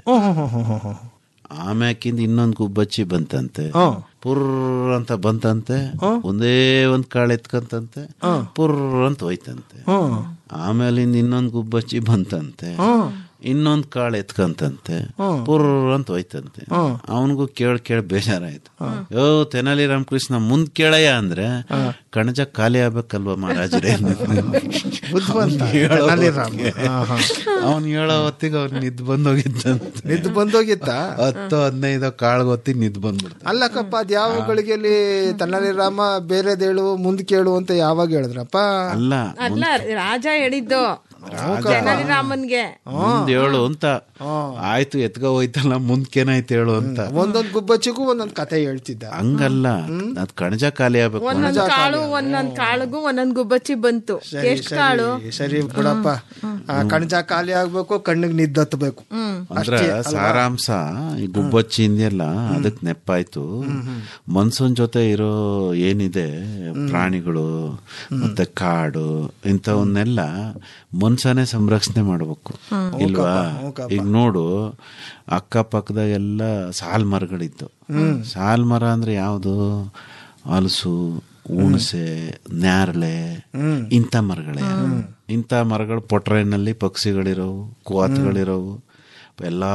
ಆಮ್ಯಾಕಿಂದ ಇನ್ನೊಂದ್ ಗುಬ್ಬಚ್ಚಿ ಬಂತಂತೆ ಪುರ್ ಅಂತ ಬಂತಂತೆ ಒಂದೇ ಒಂದ್ ಕಾಳು ಎತ್ಕಂತಂತೆ ಪುರ್ ಅಂತ ಹೋಯ್ತಂತೆ ಆಮೇಲಿಂದ ಇನ್ನೊಂದ್ ಗುಬ್ಬಚ್ಚಿ ಬಂತಂತೆ ಇನ್ನೊಂದ್ ಕಾಳು ಎತ್ಕಂತಂತೆ ಪುರ್ ಅಂತ ಹೋಯ್ತಂತೆ ಅವನಿಗೂ ಕೇಳ್ ಕೇಳ್ ಬೇಜಾರಾಯ್ತು ಯೋ ತೆನಾಲಿ ರಾಮಕೃಷ್ಣ ಮುಂದ್ ಕೇಳಯ್ಯ ಅಂದ್ರೆ ಕಣಜ ಖಾಲಿ ಆಗ್ಬೇಕಲ್ವಾ ಮಹಾರಾಜರೇ ಬುದ್ಧಿವಂತ ತೆನಾಲಿ ರಾಮ. ಹಾ, ಹಾ. ಅವನ್ ಹೇಳೋ ಹೊತ್ತಿಗೆ ಅವ್ನು ನಿದ್ ಬಂದೋಗಿದ್ದಂತೆ ನಿದ್ದು ಬಂದೋಗಿತ್ತ ಹತ್ತು ಹದಿನೈದು ಕಾಳು ಹೊತ್ತಿಗೆ ನಿದ್ ಬಂದ್ಬಿಡ್ತ ಅಲ್ಲಕ್ಕಪ್ಪ ಅದ್ ಯಾವ ಗಳಿಗೆಯಲ್ಲಿ ತನ್ನಲಿ ರಾಮ ಬೇರೆದೇಳು ಮುಂದ್ ಕೇಳು ಅಂತ ಯಾವಾಗ ಹೇಳಿದ್ರಪ್ಪ ಅಲ್ಲ ಅಲ್ಲ ರಾಜ ಹೇಳಿದ್ದು ತೆನಾಲಿ ರಾಮನ್ಗೆ ಮುಂದ್ ಹೇಳು ಅಂತ ಆಯ್ತು ಎತ್ಕ ಹೋಯ್ತಲ್ಲ ಮುಂದ್ಕೇನಾಯ್ತು ಹೇಳು ಅಂತ ಒಂದೊಂದ್ ಗುಬ್ಬಚ್ಚಿಗೂ ಒಂದೊಂದ್ ಕತೆ ಹೇಳ್ತಿದ್ದ ಹಂಗಲ್ಲ ಅದ್ ಕಣಜ ಖಾಲಿ ಆಗ್ಬೇಕು ಒಂದೊಂದ್ ಕಾಳು ಒಂದೊಂದ್ ಕಾಳುಗೂ ಒಂದೊಂದ್ ಗುಬ್ಬಚ್ಚಿ ಬಂತು ಎಷ್ಟ್ ಕಾಳು ಸರಿ ಬಿಡಪ್ಪ ಆ, ಕಣಜ ಖಾಲಿ ಆಗ್ಬೇಕು ಕಣ್ಣಿಗೆ ನಿದ್ದತ್ಬೇಕು ಅಂದ್ರ ಸಾರಾಂಶ ಈ ಗುಬ್ಬಚ್ಚಿ ಇಂದೆಲ್ಲ ಅದಕ್ ನೆಪ್ಪಾಯ್ತು ಮನ್ಸನ್ ಜೊತೆ ಇರೋ ಏನಿದೆ ಪ್ರಾಣಿಗಳು ಮತ್ತೆ ಕಾಡು ಇಂಥವನ್ನೆಲ್ಲ ಮನ್ಸನೇ ಸಂರಕ್ಷಣೆ ಮಾಡ್ಬೇಕು ಇಲ್ವಾ ಈಗ ನೋಡು ಅಕ್ಕಪಕ್ಕದಾಗೆಲ್ಲ ಸಾಲ್ ಮರಗಳಿತ್ತು ಸಾಲ್ ಮರ ಅಂದ್ರೆ ಯಾವುದು ಹಲಸು ಹುಣಸೆ ನ್ಯಾರಳೆ ಇಂಥ ಮರಗಳೇ ಇಂಥ ಮರಗಳು ಪೊಟ್ರೆನಲ್ಲಿ ಪಕ್ಷಿಗಳಿರೋವು ಕುವಾತ್ಗಳಿರೋವು ಎಲ್ಲಾ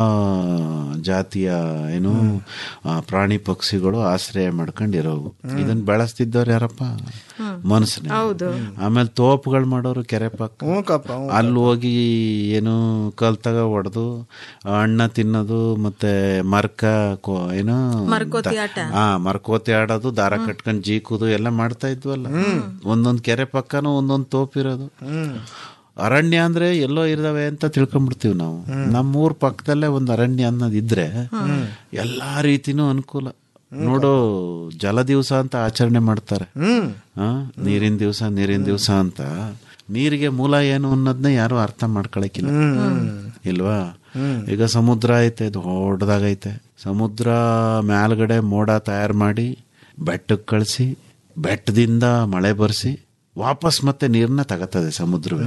ಜಾತಿಯ ಏನು ಆ, ಪ್ರಾಣಿ ಪಕ್ಷಿಗಳು ಆಶ್ರಯ ಮಾಡ್ಕೊಂಡಿರೋವು ಇದನ್ನ ಬೆಳೆಸ್ತಿದ್ದವ್ರು ಯಾರಪ್ಪ ಮನಸ್ಸನ್ನ ಆಮೇಲೆ ತೋಪುಗಳು ಮಾಡೋರು ಕೆರೆ ಪಕ್ಕ ಹ್ಞೂಕಪ್ಪ ಅಲ್ಲಿ ಹೋಗಿ ಏನು ಕಲ್ ತಗ ಹೊಡೆದು ಹಣ್ಣ ತಿನ್ನೋದು ಮತ್ತೆ ಮರ್ಕ ಕೊ- ಏನು ಮರಕೋತಿ ಆಟ. ಹಾ ಮರ್ಕೋತಿ ಆಡೋದು ದಾರ ಕಟ್ಕೊಂಡ್ ಜೀಕುದು ಎಲ್ಲ ಮಾಡ್ತಾ ಇದ್ವಲ್ಲ ಒಂದೊಂದ್ ಕೆರೆ ಪಕ್ಕನೂ ಒಂದೊಂದ್ ತೋಪಿರೋದು ಅರಣ್ಯ ಅಂದ್ರೆ ಎಲ್ಲೋ ಇರ್ದವೆ ಅಂತ ತಿಳ್ಕೊಂಡ್ಬಿಡ್ತೀವಿ ನಾವು ನಮ್ಮೂರ್ ಪಕ್ಕದಲ್ಲೇ ಒಂದ್ ಅರಣ್ಯ ಅನ್ನೋದಿದ್ರೆ ಎಲ್ಲಾ ರೀತಿನೂ ಅನುಕೂಲ ನೋಡು ಜಲ ದಿವಸ ಅಂತ ಆಚರಣೆ ಮಾಡ್ತಾರೆ ಆ, ನೀರಿನ ದಿವಸ ನೀರಿನ ದಿವಸ ಅಂತ ನೀರಿಗೆ ಮೂಲ ಏನು ಅನ್ನೋದನ್ನ ಯಾರು ಅರ್ಥ ಮಾಡ್ಕೊಳಕಿಲ್ಲ ಇಲ್ವಾ ಈಗ ಸಮುದ್ರ ಐತೆ ದೊಡ್ಡದಾಗೈತೆ ಸಮುದ್ರ ಮ್ಯಾಲ್ಗಡೆ ಮೋಡ ತಯಾರು ಮಾಡಿ ಬೆಟ್ಟಕ್ಕೆ ಕಳಿಸಿ ಬೆಟ್ಟದಿಂದ ಮಳೆ ಬರ್ಸಿ ವಾಪಸ್ ಮತ್ತೆ ನೀರ್ನ ತಗತದೆ ಸಮುದ್ರವೇ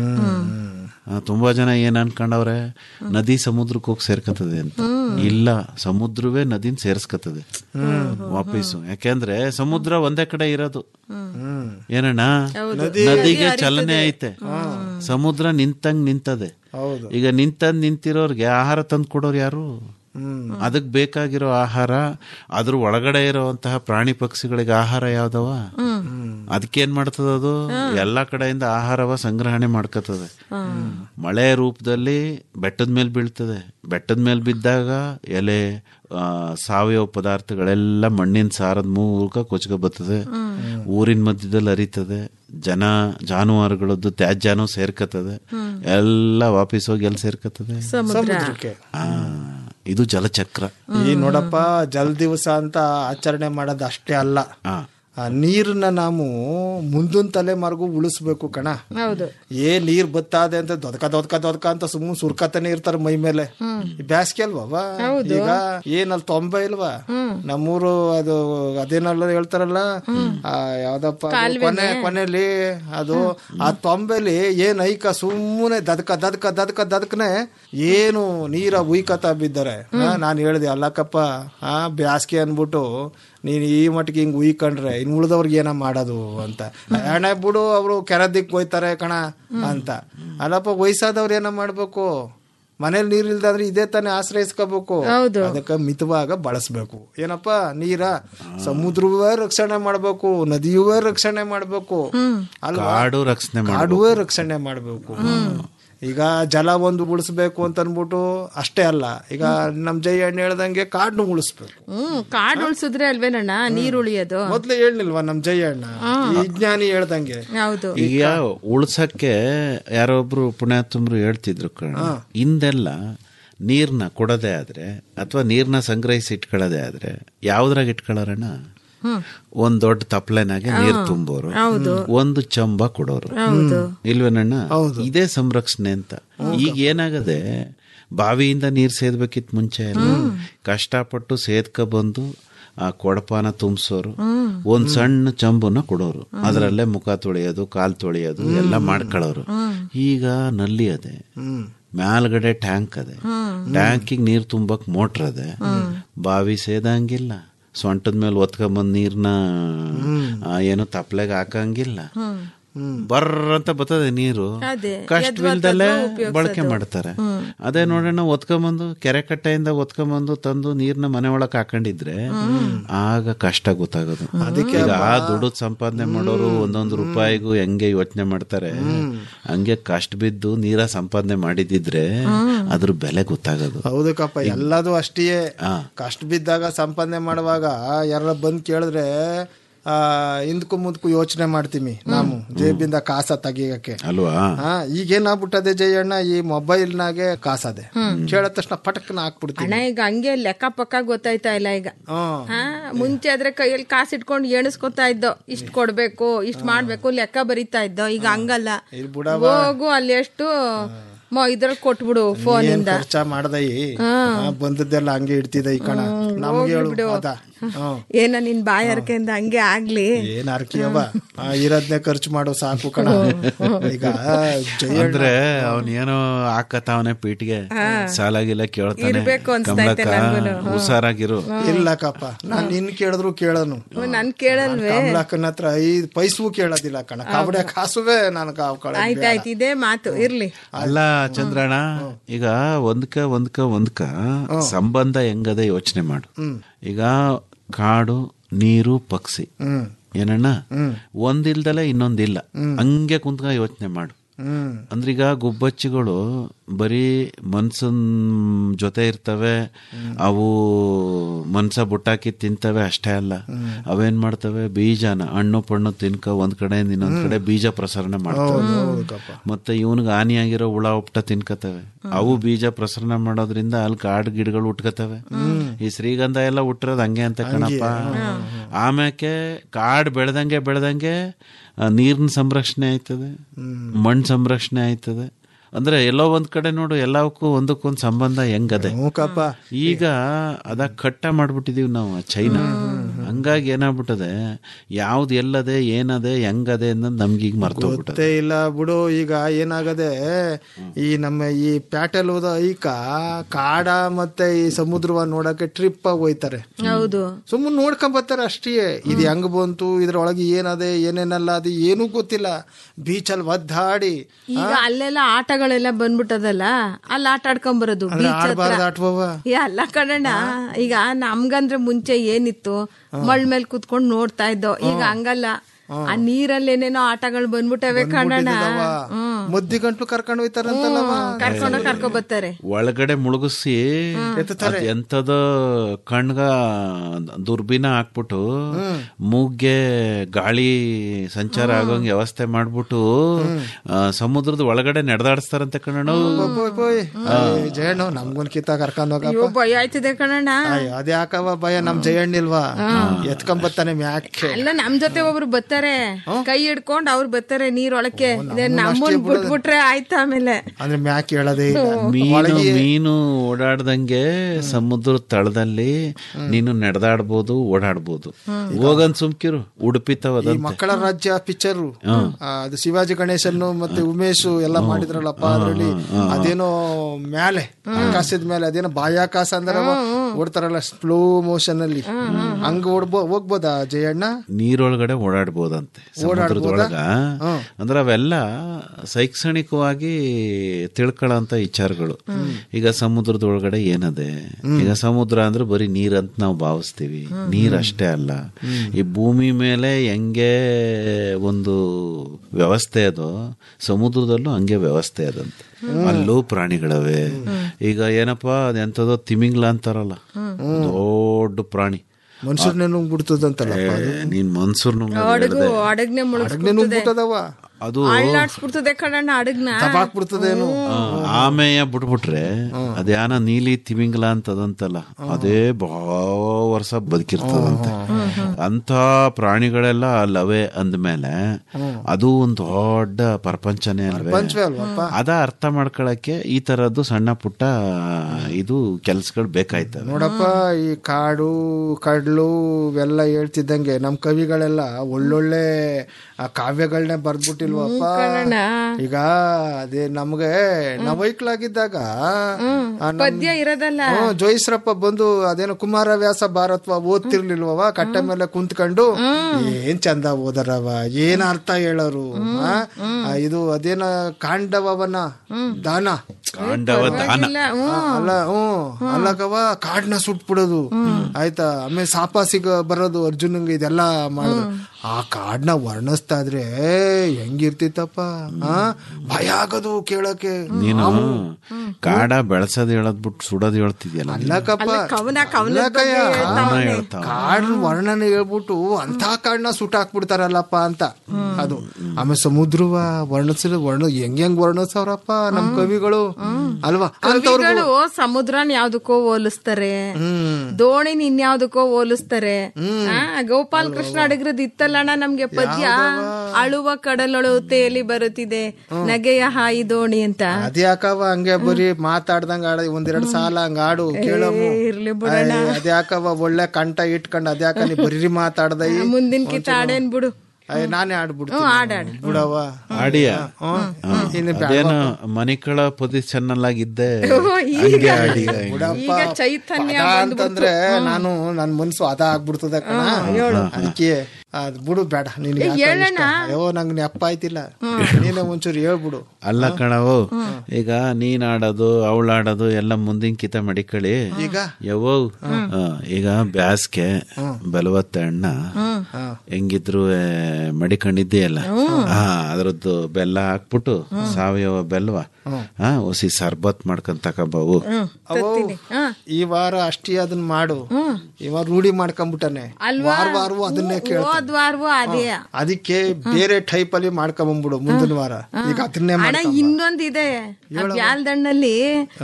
ಆ, ತುಂಬಾ ಜನ ಏನ್ ಅನ್ಕೊಂಡವ್ರೆ ನದಿ ಸಮುದ್ರಕ್ಕೆ ಹೋಗಿ ಸೇರ್ಕತದೆ ಅಂತ ಇಲ್ಲ ಸಮುದ್ರವೇ ನದಿನ ಸೇರ್ಸ್ಕತದೆ ವಾಪಸ್ಸು ಯಾಕೆಂದ್ರೆ ಸಮುದ್ರ ಒಂದೇ ಕಡೆ ಇರೋದು ಏನಣ್ಣ ನದಿಗೆ ಚಲನೆ ಐತೆ ಸಮುದ್ರ ನಿಂತಂಗ್ ನಿಂತದೆ ಈಗ ನಿಂತಂದ್ ನಿಂತಿರೋರ್ಗೆ ಆಹಾರ ತಂದು ಕೊಡೋರು ಯಾರು ಅದಕ್ ಬೇಕಾಗಿರೋ ಆಹಾರ ಅದ್ರ ಒಳಗಡೆ ಇರುವಂತಹ ಪ್ರಾಣಿ ಪಕ್ಷಿಗಳಿಗೆ ಆಹಾರ ಯಾವ್ದವ ಅದಕ್ಕೇನ್ ಮಾಡ್ತದ ಅದು ಎಲ್ಲಾ ಕಡೆಯಿಂದ ಆಹಾರವ ಸಂಗ್ರಹಣೆ ಮಾಡ್ಕೋತದೆ ಮಳೆ ರೂಪದಲ್ಲಿ ಬೆಟ್ಟದ ಮೇಲೆ ಬೀಳ್ತದೆ ಬೆಟ್ಟದ ಮೇಲೆ ಬಿದ್ದಾಗ ಎಲೆ ಆ, ಸಾವಯವ ಪದಾರ್ಥಗಳೆಲ್ಲ ಮಣ್ಣಿನ ಸಾರದ ಮೂಲಕ ಕೊಚ್ಕೊ ಬರ್ತದೆ ಊರಿನ ಮಧ್ಯದಲ್ಲಿ ಹರಿತದೆ ಜನ ಜಾನುವಾರುಗಳದ್ದು ತ್ಯಾಜ್ಯನೂ ಸೇರ್ಕತದೆ ಎಲ್ಲ ವಾಪಸ್ ಹೋಗಿ ಎಲ್ಲಿ ಸೇರ್ಕತದೆ ಸಮುದ್ರಕ್ಕೆ ಆ, ಇದು ಜಲಚಕ್ರ ಈ ನೋಡಪ್ಪ ಜಲ್ ದಿವಸ ಅಂತ ಆಚರಣೆ ಮಾಡೋದು ಅಷ್ಟೇ ಅಲ್ಲ ಆ, ಆ ನೀರನ್ನ ನಾವು ಮುಂದಿನ ತಲೆಮಾರ್ಗೂ ಉಳಿಸ್ಬೇಕು ಕಣ ಹೌದು ಏ ನೀರ್ ಬತ್ತಾದೆ ಅಂತ ದೊದಕ ದೊದಕ ದೊದಕ ಅಂತ ಸುಮ್ಮನೆ ಸುರ್ಕತಾನೆ ಇರ್ತಾರ ಮೈ ಮೇಲೆ ಈ ಬ್ಯಾಸ್ಗೆ ಅಲ್ವಾ ಈಗ ಏನಲ್ಲಿ ತೊಂಬೆ ಇಲ್ವಾ ನಮ್ಮೂರು ಅದು ಅದೇನಲ್ಲ ಹೇಳ್ತಾರಲ್ಲ ಆ ಯಾವ್ದಪ್ಪ ಅದು ಕೊನೆ ಕೊನೆಯಲ್ಲಿ ಅದು ಆ ತೊಂಬೆಲಿ ಏನ್ ಐಕ ಸುಮ್ಮನೆ ದದಕ ದದಕ ದದಕ ದದಕನೆ ಏನು ನೀರ ಉಯ್ಕತ ಬಿದ್ದಾರೆ ನಾನು ಹೇಳ್ದೆ ಅಲ್ಲಕ್ಕಪ್ಪ ಆ ಬ್ಯಾಸ್ಗೆ ಅನ್ಬಿಟ್ಟು ನೀನ್ ಈ ಮಟ್ಟಿಗೆ ಹಿಂಗ್ ಉಯ್ಕೊಂಡ್ರೆ ಇನ್ ಉಳ್ದವ್ರಿಗೆ ಏನ ಮಾಡೋದು ಅಂತ ಹಣ ಬಿಡು ಅವರು ಕೆರದಿಕ್ ಹೋಯ್ತಾರೆ ಕಣ ಅಂತ ಅಲ್ಲಪ್ಪ ವಯಸ್ಸಾದವ್ರು ಏನ ಮಾಡ್ಬೇಕು ಮನೇಲಿ ನೀರ್ ಇಲ್ದಾದ್ರೆ ಇದೇ ತಾನೇ ಆಶ್ರಯಿಸ್ಕೋಬೇಕು ಹೌದು. ಅದಕ್ಕೆ ಮಿತವಾಗ ಬಳಸ್ಬೇಕು ಏನಪ್ಪಾ ನೀರ ಸಮುದ್ರವೇ ರಕ್ಷಣೆ ಮಾಡ್ಬೇಕು ನದಿಯುವೇ ರಕ್ಷಣೆ ಮಾಡ್ಬೇಕು ಅಲ್ವಾ ಕಾಡು ರಕ್ಷಣೆ ಮಾಡ್ಬೇಕು. ಕಾಡುವೇ ರಕ್ಷಣೆ ಮಾಡ್ಬೇಕು ಈಗ ಜಲ ಒಂದು ಉಳಿಸ್ಬೇಕು ಅಂತ ಅನ್ಬಿಟ್ಟು ಅಷ್ಟೇ ಅಲ್ಲ ಈಗ ನಮ್ ಜೈ ಅಣ್ಣ ಹೇಳ್ದಂಗೆ ಕಾಡ್ನು ಉಳಿಸ್ಬೇಕು ಹ್ಮ್ ಕಾಡ್ ಉಳ್ಸಿದ್ರೆ ಅಲ್ವೇನಣ್ಣ ನೀರ್ ಉಳಿಯೋದು ಮೊದ್ಲೇ ಹೇಳಿಲ್ವಾ ನಮ್ ಜೈ ಅಣ್ಣ ಈ ವಿಜ್ಞಾನಿ ಹೇಳ್ದಂಗೆ ಹೌದು ಈಗ ಉಳ್ಸಕ್ಕೆ ಯಾರೊಬ್ರು ಪುಣ್ಯಾತ್ಮರು ಹೇಳ್ತಿದ್ರು ಕಣ ಹಿಂದೆಲ್ಲ ನೀರ್ನ ಕೊಡೋದೇ ಆದ್ರೆ ಅಥವಾ ನೀರ್ನ ಸಂಗ್ರಹಿಸಿ ಇಟ್ಕೊಳ್ಳೋದೇ ಆದ್ರೆ ಯಾವ್ದ್ರಾಗ ಇಟ್ಕೊಳ್ಳೋರಣ್ಣ ಒಂದ್ ದೊಡ್ಡ ತಪ್ಲೆನಾಗೆ ನೀರ್ ತುಂಬೋರು ಒಂದು ಚಂಬ ಕೊಡೋರು ಇಲ್ವೇನಣ್ಣ ಇದೇ ಸಂರಕ್ಷಣೆ ಅಂತ ಈಗ ಏನಾಗದೆ ಬಾವಿಯಿಂದ ನೀರ್ ಸೇದ್ಬೇಕಿತ್ ಮುಂಚೆ ಎಲ್ಲ ಕಷ್ಟಪಟ್ಟು ಸೇದ್ಕ ಬಂದು ಆ ಕೊಡಪಾನ ತುಂಬಿಸೋರು ಒಂದ್ ಸಣ್ಣ ಚಂಬುನ ಕೊಡೋರು ಅದರಲ್ಲೇ ಮುಖ ತೊಳೆಯೋದು ಕಾಲ್ ತೊಳೆಯೋದು ಎಲ್ಲ ಮಾಡ್ಕೊಳ್ಳೋರು ಈಗ ನಲ್ಲಿ ಅದೆ ಮ್ಯಾಲ್ಗಡೆ ಟ್ಯಾಂಕ್ ಅದೆ ಟ್ಯಾಂಕಿಗೆ ನೀರ್ ತುಂಬಕ್ ಮೋಟ್ರ್ ಅದೆ ಬಾವಿ ಸೇದಂಗಿಲ್ಲ ಸೊಂಟದ ಮೇಲೆ ಒತ್ಕೊಂಬಂದ್ ನೀರ್ನ ಆ, ಏನು ತಪ್ಲೆಗೆ ಹಾಕಂಗಿಲ್ಲ ಬರ್ರ ಅಂತ ಬರ್ತದೆ ನೀರು ಅದೇ, ಕಷ್ಟವಿಲ್ದಲ್ಲೇ ಬಳಕೆ ಮಾಡ್ತಾರೆ ಅದೇ ನೋಡೋಣ ಒತ್ಕೊಂಬಂದು ಕೆರೆ ಕಟ್ಟೆಯಿಂದ ಒತ್ಕೊಂಬಂದು ತಂದು ನೀರ್ನ ಮನೆ ಒಳಕ್ ಹಾಕೊಂಡಿದ್ರೆ ಆಗ ಕಷ್ಟ ಗೊತ್ತಾಗೋದು ಈಗ ಆ ದುಡ್ಡು ಸಂಪಾದನೆ ಮಾಡೋರು ಒಂದೊಂದು ರೂಪಾಯಿಗೂ ಹೆಂಗೆ ಯೋಚನೆ ಮಾಡ್ತಾರೆ ಹಂಗೆ ಕಷ್ಟ ಬಿದ್ದು ನೀರ ಸಂಪಾದನೆ ಮಾಡಿದಿದ್ರೆ ಅದ್ರ ಬೆಲೆ ಗೊತ್ತಾಗೋದು ಹೌದಕ್ಕಪ್ಪ ಎಲ್ಲದೂ ಅಷ್ಟೇ ಹಾ. ಕಷ್ಟ ಬಿದ್ದಾಗ ಸಂಪಾದನೆ ಮಾಡುವಾಗ ಯಾರ ಬಂದ್ ಕೇಳಿದ್ರೆ ಆ ಹಿಂದಕ್ಕೂ ಮುಂದಕ್ಕೂ ಯೋಚನೆ ಮಾಡ್ತೀವಿ ನಾವು ಜೇಬಿಂದ ಕಾಸ ತೆಗಿಯಕ್ಕೆ ಅಲ್ವಾ ಹಾ ಈಗೇನಾಗ್ಬಿಟ್ಟದೆ ಜಯಣ್ಣ ಈ ಮೊಬೈಲ್ನಾಗೆ ಕಾಸದೆ ಕೇಳಿದ ತಕ್ಷಣ ಪಟಕ್ನ ಹಾಕ್ಬಿಡ್ತೀವಿ ಅಣ್ಣ ಈಗ ಹಂಗೆ ಲೆಕ್ಕ ಪಕ್ಕ ಗೊತ್ತಾಯ್ತಾ ಇಲ್ಲ ಈಗ ಹ್ಮ್ ಹಾ ಮುಂಚೆ ಆದ್ರೆ ಕೈಯಲ್ಲಿ ಕಾಸು ಇಟ್ಕೊಂಡು ಎಣಿಸ್ಕೊತಾ ಇದ್ದೋ ಇಷ್ಟ್ ಕೊಡ್ಬೇಕು ಇಷ್ಟ್ ಮಾಡ್ಬೇಕು ಲೆಕ್ಕ ಬರೀತಾ ಇದ್ದೋ ಈಗ ಹಂಗಲ್ಲ ಇಲ್ಲಿ ಬಿಡವ ಹೋಗು ಅಲ್ಲಿ ಎಷ್ಟು ಇದ್ರಲ್ಲಿ ಕೊಟ್ಬಿಡು ಫೋನ್ ಏನ್ ಇಂದ ಖರ್ಚ ಮಾಡ್ದೈ ಬಂದದ್ದೆಲ್ಲ ಹಂಗೆ ಇಡ್ತಿದ ಈ ಕಣ ನಮ್ಗೆ ಹೇಳು ಅದ ಹ್ಮ್ ಏನ ನಿನ್ ಬಾಯಾರಿಕೆಯಿಂದ ಹಂಗೆ ಆಗ್ಲಿ ಏನ್ ಅರ್ಕಿಯವ ಇರೋದ್ನೇ ಖರ್ಚು ಮಾಡು ಸಾಕು ಕಣ ಈಗ ಜಯಣ್ಣ ಅಂದ್ರೆ ಅವನ್ ಏನೋ ಹಾಕತಾವನೆ ಪೀಟಿಗೆ ಸಾಲಾಗಿಲ್ಲ ಕೇಳ್ತಾನೆ ಇರ್ಬೇಕು ಅನ್ಸ್ತೈತೆ ಕಮಲಕ್ಕ ನಂಗೂನು. ಹುಷಾರಾಗಿರು ಇಲ್ಲಕ್ಕಪ್ಪ ನಾನ್ ನಿನ್ ಕೇಳಿದ್ರು ಕೇಳನು ನನ್ ಕೇಳಲ್ವೇ ಕಮಲಕ್ಕನ ಹತ್ರ ಐದ್ ಪೈಸೂ ಕೇಳೋದಿಲ್ಲ ಕಣ ಕಬಡ್ಡಿ ಕಾಸುವೆ ನನ್ ಕಾವ್ ಕಳ ಆಯ್ತಾಯ್ತು ಇದೇ ಮಾತು ಇರ್ಲಿ ಅಲ್ಲ ಚಂದ್ರಣ್ಣ ಈಗ ಒಂದ್ಕ ಒಂದ್ಕ ಒಂದ್ಕ ಸಂಬಂಧ ಹೆಂಗದೆ ಯೋಚನೆ ಮಾಡು ಈಗ ಕಾಡು ನೀರು ಪಕ್ಷಿ ಹ್ಮ್ ಏನಣ್ಣ ಒಂದಿಲ್ದಲೆ ಇನ್ನೊಂದಿಲ್ಲ ಹಂಗೆ ಕುಂತ್ಕ ಯೋಚನೆ ಮಾಡು ಹ್ಮ್ ಅಂದ್ರೀಗ ಗುಬ್ಬಚ್ಚಿಗಳು ಬರೀ ಮನ್ಸನ್ ಜೊತೆ ಇರ್ತವೆ ಅವು ಮನ್ಸ ಬುಟ್ಟಾಕಿ ತಿಂತವೆ ಅಷ್ಟೇ ಅಲ್ಲ ಅವೇನ್ ಮಾಡ್ತವೆ ಬೀಜನ ಹಣ್ಣು ಪಣ್ಣು ತಿನ್ಕ ಒಂದ್ ಕಡೆಯಿಂದ ಇನ್ನೊಂದ್ ಕಡೆ ಬೀಜ ಪ್ರಸರಣ ಮಾಡ್ತವೆ ಮತ್ತೆ ಇವನ್ಗೆ ಹಾನಿಯಾಗಿರೋ ಹುಳ ಉಪ್ಟ ತಿನ್ಕತವೆ ಅವು ಬೀಜ ಪ್ರಸರಣ ಮಾಡೋದ್ರಿಂದ ಅಲ್ಲಿ ಕಾಡು ಗಿಡಗಳು ಉಟ್ಕತವೆ ಈ ಶ್ರೀಗಂಧ ಎಲ್ಲ ಹುಟ್ಟಿರೋದು ಹಂಗೆ ಅಂತ ಕಣಪ್ಪ ಆಮ್ಯಾಕೆ ಕಾಡ್ ಬೆಳೆದಂಗೆ ಬೆಳೆದಂಗೆ ಆ, ನೀರಿನ ಸಂರಕ್ಷಣೆ ಆಯ್ತದೆ ಮಣ್ಣು ಸಂರಕ್ಷಣೆ ಆಯ್ತದೆ ಅಂದ್ರೆ ಎಲ್ಲೋ ಒಂದ್ ಕಡೆ ನೋಡು ಎಲ್ಲವಕ್ಕೂ ಒಂದಕ್ಕೊಂದ್ ಸಂಬಂಧ ಹೆಂಗದೆ ಮೂಕಪ್ಪ ಈಗ ಅದ ಕಟ್ಟ ಮಾಡ್ಬಿಟ್ಟಿದೀವಿ ನಾವು ಆ ಚೈನಾ ಹಂಗಾಗಿ ಏನಾಗ್ಬಿಟ್ಟದೆ ಯಾವ್ದು ಎಲ್ಲದೆ ಏನದೆ ಹೆಂಗದೆ ಅನ್ನೋದು ನಮ್ಗೀಗ ಮರ್ತೋಗ್ಬಿಟ್ಟದೆ ಗೊತ್ತೇ ಇಲ್ಲ ಬಿಡು ಈಗ ಏನಾಗದೆ ಈ ನಮ್ಮ ಈ ಪ್ಯಾಟೆಲ್ ಹೋದ ಐಕ ಕಾಡ ಮತ್ತೆ ಈ ಸಮುದ್ರವ ನೋಡಕ್ಕೆ ಟ್ರಿಪ್ ಆಗಿ ಹೋಯ್ತಾರೆ ಹೌದು ಸುಮ್ಮನೆ ನೋಡ್ಕೊಂಡ್ ಬರ್ತಾರೆ ಅಷ್ಟೇ ಇದು ಹೆಂಗ್ ಬಂತು ಇದ್ರೊಳಗೆ ಏನದೆ ಏನೇನಲ್ಲ ಅದು ಏನೂ ಗೊತ್ತಿಲ್ಲ ಬೀಚಲ್ಲಿ ಒದ್ದಾಡಿ ಈಗ ಅಲ್ಲೆಲ್ಲ ಆಟಗಳೆಲ್ಲ ಬಂದ್ಬಿಟ್ಟದಲ್ಲ ಅಲ್ಲಿ ಆಟ ಆಡ್ಕೊಂಡ್ ಬರೋದು ಅಂದ್ರೆ ಬೀಚ್ ಹತ್ರ ಆಡ್ಬಾರ್ದು ಆಟ್ವವ ಏ ಅಲ್ಲ ಕಣಣ್ಣ ಈಗ ನಮ್ಗಂದ್ರೆ ಮುಂಚೆ ಏನಿತ್ತು ಮಳ್ ಮೇಲ್ ಕುತ್ಕೊಂಡ್ ನೋಡ್ತಾ ಇದ್ದೋ ಈಗ ಹಂಗಲ್ಲ ಆ ನೀರಲ್ಲಿ ಏನೇನೋ ಆಟಗಳು ಬಂದ್ಬಿಟ್ಟವೆ ಕಣಣ್ಣ ಮದ್ದಿ ಗಂಟ್ಲು ಕರ್ಕೊಂಡು ಹೋಯ್ತಾರಂತಲ್ಲವ ಕರ್ಕೊಂಡ ಕರ್ಕೊ ಬರ್ತಾರೆ ಒಳಗಡೆ ಮುಳುಗಿಸಿ ಅದ್ ಎಂತದೋ ಕಣ್ಗ ದುರ್ಬಿನ ಹಾಕ್ಬಿಟ್ಟು ಮೂಗ್ಗೆ ಗಾಳಿ ಸಂಚಾರ ಆಗೋಂಗ್ ವ್ಯವಸ್ಥೆ ಮಾಡ್ಬಿಟ್ಟು ಆ, ಸಮುದ್ರದ ಒಳಗಡೆ ನಡೆದಾಡಿಸ್ತಾರಂತೆ ಕಣ್ಣ ಬೋಯ್ ಬೋಯ್ ಜಯಣ್ಣ ನಮ್ಗೊಂದ್ ಕಿತ್ತ ಕರ್ಕೊಂಡ್ ಹೋಗಪ್ಪ ಅಯ್ಯೋ ಭಯ ಆಯ್ತದೆ ಕಣಣ್ಣ ಅಯ್ಯೋ ಅದೇ ಯಾಕವ ಭಯ ನಮ್ ಜಯಣ್ಣಿಲ್ವಾ ಎತ್ಕೊಂಬತ್ತಾನೆ ಮ್ಯಾಕೆ ಅಲ್ಲ ನಮ್ ಜೊತೆ ಒಬ್ರು ಬರ್ತಾರೆ ಕೈ ಹಿಡ್ಕೊಂಡ್ ಅವ್ರು ಬರ್ತಾರೆ ನೀರೊಳಕ್ಕೆ ಇದೇ ನಮ್ಮನ್ ಬಿಟ್ಬಿಟ್ರೆ ಆಯ್ತು ಆಮೇಲೆ ಅಂದ್ರೆ ಮ್ಯಾಕ್ ಹೇಳೋದೇ ಇಲ್ಲ ಮೀನು ಮೀನು ಓಡಾಡ್ದಂಗೆ ಸಮುದ್ರ ತಳದಲ್ಲಿ ನೀನು ನಡೆದಾಡ್ಬೋದು ಓಡಾಡ್ಬೋದು ಹೋಗನ್ ಸುಮ್ಕಿರು ಉಡುಪಿ ಈ ತವದಂತೆ ಮಕ್ಕಳ ರಾಜ್ಯ ಪಿಕ್ಚರ್ ಅದು ಶಿವಾಜಿ ಗಣೇಶನ್ ಮತ್ತೆ ಉಮೇಶ್ ಎಲ್ಲ ಮಾಡಿದ್ರಲ್ಲಪ್ಪ ಅದ್ರಲ್ಲಿ ಅದೇನೋ ಮ್ಯಾಲೆ ಆಕಾಶದ ಮೇಲೆ ಅದೇನೋ ಬಾಹ್ಯಾಕಾಶ ಅಂದ್ರೆ ಓಡ್ತಾರಲ್ಲ ಸ್ಲೋ ಮೋಷನ್ ಅಲ್ಲಿ ಹಂಗ ಓಡ್ಬೋ ಹೋಗ್ಬೋದಾ ಜಯಣ್ಣ ನೀರೊಳಗಡೆ ಓಡಾಡ್ಬೋದಂತೆ ಸಮುದ್ರದೊಳಗ ಅಂದ್ರೆ ಅವೆಲ್ಲ ಶೈಕ್ಷಣಿಕವಾಗಿ ತಿಳ್ಕೊಳ್ಳೋಂಥ ವಿಚಾರಗಳು ಈಗ ಸಮುದ್ರದೊಳಗಡೆ ಏನದೆ ಈಗ ಸಮುದ್ರ ಅಂದ್ರೆ ಬರೀ ನೀರ್ ಅಂತ ನಾವು ಭಾವಿಸ್ತೀವಿ ನೀರ್ ಅಷ್ಟೇ ಅಲ್ಲ ಈ ಭೂಮಿ ಮೇಲೆ ಹೆಂಗೆ ಒಂದು ವ್ಯವಸ್ಥೆ ಅದೋ ಸಮುದ್ರದಲ್ಲೂ ಹಂಗೆ ವ್ಯವಸ್ಥೆ ಅದಂತೆ ಅಲ್ಲೂ ಪ್ರಾಣಿಗಳವೆ ಈಗ ಏನಪ್ಪಾ ಅದೆಂತದೋ ತಿಮಿಂಗ್ಲ ಅಂತಾರಲ್ಲ ದೊಡ್ಡ ಪ್ರಾಣಿ ಮನುಷ್ಯರನ್ನೇ ನುಂಗ್ಬಿಡ್ತದಂತಲ್ಲ ಏ, ನೀನ್ ಮನ್ಸೂರ್ ಅಡಗು ಅಡಗ್ನೆ ಅಡಗ್ನೆ ನುಂಗ್ಬಿಟ್ಟದವ ಅದು ಅಳ್ಳಾಡ್ಸ್ಬಿಡ್ತದೆ ಕಣಣ್ಣ ಅಡಗ್ನ ದಬಾಕ್ಬಿಡ್ತದೇನು ಆ, ಆಮೆಯ ಬಿಟ್ಬಿಟ್ರೆ ಅದ್ಯಾನ ನೀಲಿ ತಿಮಿಂಗ್ಲ ಅಂತ ಅದಂತಲ್ಲ ಅದೇ ಬಹಳ ವರ್ಷ ಬದುಕಿರ್ತದಂತೆ ಅಂತ ಪ್ರಾಣಿಗಳೆಲ್ಲ ಅಲ್ಲವೇ ಅಂದ್ಮೇಲೆ ಅದು ಒಂದು ದೊಡ್ಡ ಪ್ರಪಂಚನೇ ಅಲ್ವೇ ಪ್ರಪಂಚವೇ ಅಲ್ವಪ್ಪ ಅದ ಅರ್ಥ ಮಾಡ್ಕೊಳಕ್ಕೆ ಈ ತರದ್ದು ಸಣ್ಣ ಪುಟ್ಟ ಇದು ಕೆಲ್ಸಗಳು ಬೇಕಾಯ್ತವೆ ನೋಡಪ್ಪ ಈ ಕಾಡು ಕಡ್ಲು ಇವೆಲ್ಲ ಹೇಳ್ತಿದ್ದಂಗೆ ನಮ್ ಕವಿಗಳೆಲ್ಲ ಒಳ್ಳೊಳ್ಳೆ ಆ ಕಾವ್ಯಗಳನ್ನೇ ಬರ್ದ್ಬಿಟ್ಟಿಲ್ವಪ್ಪ ಈಗ ಅದೇ ನಮ್ಗೆ ನವೈಕ್ಲಾಗಿದ್ದಾಗ ಆ ನಮ್- ಪದ್ಯ ಇರೋದಲ್ಲ ಹ್ಮ್, ಜೋಯಿಸ್ರಪ್ಪ ಬಂದು ಅದೇನೋ ಕುಮಾರವ್ಯಾಸ ಭಾರತ್ವ ಓದ್ತಿರ್ಲಿಲ್ವವ ಕಟ್ಟೆ ಮೇಲೆ ಕುಂತ್ಕೊಂಡು ಏನ್ ಚಂದ ಓದರವ ಏನ್ ಅರ್ಥ ಹೇಳೋರು ಆ? ಆ, ಇದು ಅದೇನ ಕಾಂಡವವನ ದಾನ ಕಾಂಡವ ದಾನ ಆ, ಅಲ್ಲ ಹ್ಮ್ ಅಲ್ಲಗವ ಕಾಡ್ನ ಸುಟ್ಬಿಡೋದು ಆಯ್ತಾ ಆಮೇಲೆ ಸಾಪ ಸಿಗ ಬರೋದು ಅರ್ಜುನಂಗೆ ಇದೆಲ್ಲ ಮಾಡೋದು ಆ ಕಾಡ್ನ ವರ್ಣಿಸ್ತಾ ಇದ್ರೆ ಹೆಂಗಿರ್ತಿತ್ತಪ್ಪ ಆ ಭಯ ಆಗೋದು ಕೇಳಕ್ಕೆ ನೀನು ಕಾಡ ಬೆಳೆಸೋದ್ ಹೇಳದ್ಬಿಟ್ಟು ಸುಡೋದ್ ಹೇಳ್ತಿದ್ಯಲ್ಲ ನೀನು. ಅಲ್ಲಕಪ್ಪ ಕವನ ಕವನ ಅಲ್ಲಕಯ್ಯ ಅವನ ಹೇಳ್ತಾವ ಕಾಡ್ ವರ್ಣನೆ ಹೇಳ್ಬಿಟ್ಟು ಅಂತ ಕಾಡ್ನ ಸುಟ್ಟಾಕ್ಬಿಡ್ತಾರಲ್ಲಪ್ಪ ಅಂತ ಅದು ಆಮೇಲೆ ಸಮುದ್ರವ ವರ್ಣಿಸಿದ ವರ್ಣ ಹೆಂಗ್ ಹೆಂಗ್ ವರ್ಣಿಸವ್ರಪ್ಪ ನಮ್ ಕವಿಗಳು ಅಲ್ವಾ ಅಂತವ್ರು ಕವಿಗಳು ಸಮುದ್ರನ ಯಾವ್ದಕ್ಕೋ ಹೋಲಿಸ್ತಾರೆ ದೋಣಿನ ಇನ್ಯಾವ್ದಕ್ಕೋ ಹೋಲಿಸ್ತಾರೆ ಆ, ಗೋಪಾಲ್ ಕೃಷ್ಣ ಅಡಗ್ರದ್ ಇತ್ತಲ್ಲಣ್ಣ ನಮ್ಗೆ ಪದ್ಯ ಅಳುವ ಕಡಲೊಳು ತೇಲಿ ಬರುತ್ತಿದೆ ನಗೆಯ ಹಾಯಿ ದೋಣಿ ಅಂತ ಅದ್ಯಾಕವ ಹಂಗೆ ಬರೀ ಮಾತಾಡ್ದಂಗ ಆಡ ಒಂದೆರಡು ಸಾಲ ಹಂಗ ಆಡು ಕೇಳಮು ಇರ್ಲಿ ಅದ್ಯಾಕವ ಒಳ್ಳೆ ಕಂಠ ಇಟ್ಕೊಂಡ್ ಅದ್ಯಾಕ ನೀ ಬರೀ ಮಾತಾಡ್ದ ಈ? ಮುಂದಿನ ಕಿತ್ತ ಆಡೇನ್ ಬಿಡು ಅಯ್ಯ, ನಾನೇ ಆಡ್ಬಿಡ್ತೀನಿ ಆಡಾಡ್ ಬಿಡವ ಆಡಿಯ ಇನ್ನು ಅದೇನು ಮನಿಕಳ ಪೊಸಿಷನ್ ಆಗಿದ್ದೆ ಹಂಗೆ ಆಡಿ ಈಗ ಚೈತನ್ಯ ಪದ ಅಂತಂದ್ರೆ ನಾನು ನನ್ ಮನ್ಸು ಅದ ಆಗ್ಬಿಡ್ತದ ಕಣ ಅದಕ್ಕೆ ಅದ್ ಬಿಡು ಬೇಡ ನಿನಗೆ ಅಯ್ಯೋ ನಂಗೆ ನೆಪ್ಪ ಆಯ್ತಿಲ್ಲ ನೀನೇ ಒಂಚೂರು ಹೇಳ್ಬಿಡು ಅಲ್ಲ ಕಣವು ಈಗ ನೀನ್ ಆಡೋದು ಅವಳು ಆಡೋದು ಎಲ್ಲ ಮುಂದಿನ ಕಿತ ಮಡಿಕಳಿ ಈಗ ಯವ್ವ ಈಗ ಬ್ಯಾಸ್ಗೆ ಬಲವತ್ತ ಅಣ್ಣ ಹೆಂಗಿದ್ರು ಏ, ಮಡಿಕೊಂಡಿದ್ದೀಯಲ್ಲ ಹಾ ಅದ್ರದ್ದು ಬೆಲ್ಲ ಹಾಕ್ಬಿಟ್ಟು ಸಾವಯವ ಬೆಲ್ವ ಹಾ ಒಸಿ ಸರ್ಬತ್ ಮಾಡ್ಕೊಂಡ್ ತಕೊಂಬವು ತತ್ತೀನಿ. ಹಾ. ಈ ವಾರ ಅಷ್ಟಿ ಅದನ್ನ ಮಾಡು ಇವ ರೂಢಿ ಮಾಡ್ಕೊಂಬಿಟ್ಟಾನೆ ವಾರ ವಾರವೂ ಅದನ್ನೇ ಕೇಳ ಹೋದ್ ವಾರವೂ ಅದೇ ಅದಕ್ಕೆ ಬೇರೆ ಟೈಪ್ ಅಲ್ಲಿ ಮಾಡ್ಕೊಂಬಂದ್ಬಿಡು ಮುಂದಿನ ವಾರ ಈಗ ಅದನ್ನೇ ಅಣ್ಣ ಮಾಡ್ಕೊಂಬ. ಇನ್ನೊಂದಿದೆ ಬ್ಯಾಲ್ದಣ್ಣಲ್ಲಿ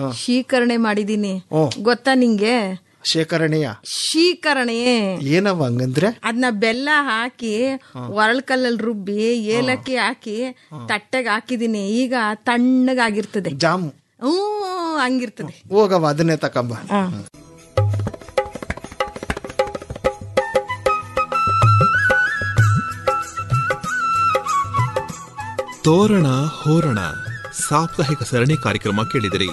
ಶೀಕರಣೆ ಮಾಡಿದೀನಿ ಗೊತ್ತಾ ನಿಂಗೆ ಶೇಖರಣೆಯ ಶೀಕರಣೆ ಏನವ ಹಂಗಂದ್ರೆ ಅದನ್ನ ಬೆಲ್ಲ ಹಾಕಿ ಒರಳ್ ಕಲ್ಲಲ್ಲಿ ರುಬ್ಬಿ ಏಲಕ್ಕಿ ಹಾಕಿ ತಟ್ಟೆಗೆ ಹಾಕಿದೀನಿ ಈಗ ತಣ್ಣಗಾಗಿರ್ತದೆ ಜಾಮು ಹ್ಮ್ ಹಂಗಿರ್ತದೆ ಹೋಗವ ಅದನ್ನೇ ತಕೊಂಬ ತೋರಣ ಹೋರಣ ಸಾಪ್ತಾಹಿಕ ಸರಣಿ ಕಾರ್ಯಕ್ರಮ ಕೇಳಿದಿರಿ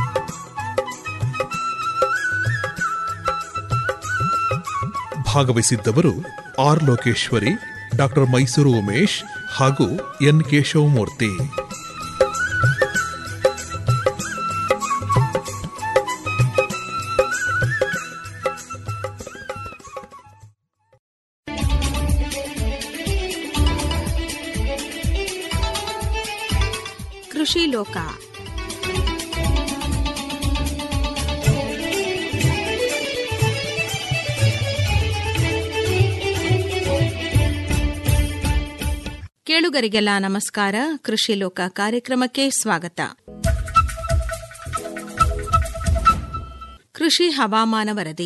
ಭಾಗವಹಿಸಿದ್ದವರು ಆರ್ ಲೋಕೇಶ್ವರಿ ಡಾಕ್ಟರ್ ಮೈಸೂರು ಉಮೇಶ್ ಹಾಗೂ ಎನ್ ಕೇಶವಮೂರ್ತಿ ಕೃಷಿ ಲೋಕ ಕೇಳುಗರಿಗೆಲ್ಲ ನಮಸ್ಕಾರ ಕೃಷಿ ಲೋಕ ಕಾರ್ಯಕ್ರಮಕ್ಕೆ ಸ್ವಾಗತ ಕೃಷಿ ಹವಾಮಾನ ವರದಿ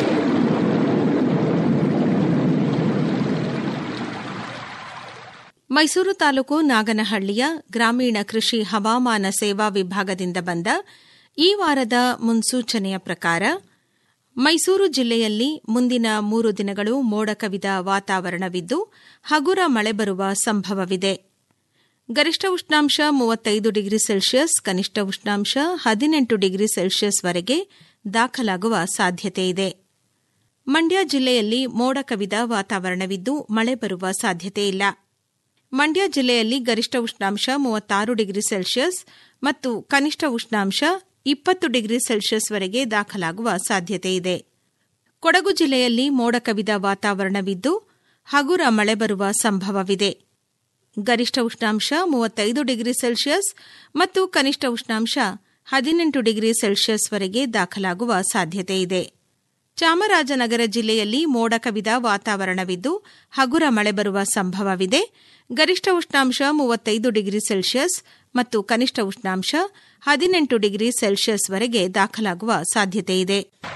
ಮೈಸೂರು ತಾಲೂಕು ನಾಗನಹಳ್ಳಿಯ ಗ್ರಾಮೀಣ ಕೃಷಿ ಹವಾಮಾನ ಸೇವಾ ವಿಭಾಗದಿಂದ ಬಂದ ಈ ವಾರದ ಮುನ್ಸೂಚನೆಯ ಪ್ರಕಾರ ಮೈಸೂರು ಜಿಲ್ಲೆಯಲ್ಲಿ ಮುಂದಿನ ಮೂರು ದಿನಗಳು ಮೋಡ ಕವಿದ ವಾತಾವರಣವಿದ್ದು ಹಗುರ ಮಳೆ ಬರುವ ಸಂಭವವಿದೆ ಗರಿಷ್ಠ ಉಷ್ಣಾಂಶ ಮೂವತ್ತೈದು ಡಿಗ್ರಿ ಸೆಲ್ಸಿಯಸ್ ಕನಿಷ್ಠ ಉಷ್ಣಾಂಶ ಹದಿನೆಂಟು ಡಿಗ್ರಿ ಸೆಲ್ಸಿಯಸ್ ವರೆಗೆ ದಾಖಲಾಗುವ ಸಾಧ್ಯತೆಯಿದೆ ಮಂಡ್ಯ ಜಿಲ್ಲೆಯಲ್ಲಿ ಮೋಡ ಕವಿದ ವಾತಾವರಣವಿದ್ದು ಮಳೆ ಬರುವ ಸಾಧ್ಯತೆಯಿಲ್ಲ ಮಂಡ್ಯ ಜಿಲ್ಲೆಯಲ್ಲಿ ಗರಿಷ್ಠ ಉಷ್ಣಾಂಶ ಮೂವತ್ತಾರು ಡಿಗ್ರಿ ಸೆಲ್ಸಿಯಸ್ ಮತ್ತು ಕನಿಷ್ಠ ಉಷ್ಣಾಂಶ ಇಪ್ಪತ್ತು ಡಿಗ್ರಿ ಸೆಲ್ಸಿಯಸ್ವರೆಗೆ ದಾಖಲಾಗುವ ಸಾಧ್ಯತೆಯಿದೆ ಕೊಡಗು ಜಿಲ್ಲೆಯಲ್ಲಿ ಮೋಡ ಕವಿದ ವಾತಾವರಣವಿದ್ದು ಹಗುರ ಮಳೆ ಬರುವ ಸಂಭವವಿದೆ ಗರಿಷ್ಠ ಉಷ್ಣಾಂಶ ಮೂವತ್ತೈದು ಡಿಗ್ರಿ ಸೆಲ್ಸಿಯಸ್ ಮತ್ತು ಕನಿಷ್ಠ ಉಷ್ಣಾಂಶ ಹದಿನೆಂಟು ಡಿಗ್ರಿ ಸೆಲ್ಸಿಯಸ್ವರೆಗೆ ದಾಖಲಾಗುವ ಸಾಧ್ಯತೆಯಿದೆ ಚಾಮರಾಜನಗರ ಜಿಲ್ಲೆಯಲ್ಲಿ ಮೋಡ ಕವಿದ ವಾತಾವರಣವಿದ್ದು ಹಗುರ ಮಳೆ ಬರುವ ಸಂಭವವಿದೆ ಗರಿಷ್ಠ ಉಷ್ಣಾಂಶ ಮೂವತ್ತೈದು ಡಿಗ್ರಿ ಸೆಲ್ಸಿಯಸ್ ಮತ್ತು ಕನಿಷ್ಠ ಉಷ್ಣಾಂಶ ಹದಿನೆಂಟು ಡಿಗ್ರಿ ಸೆಲ್ಸಿಯಸ್ವರೆಗೆ ದಾಖಲಾಗುವ ಸಾಧ್ಯತೆಯಿದೆ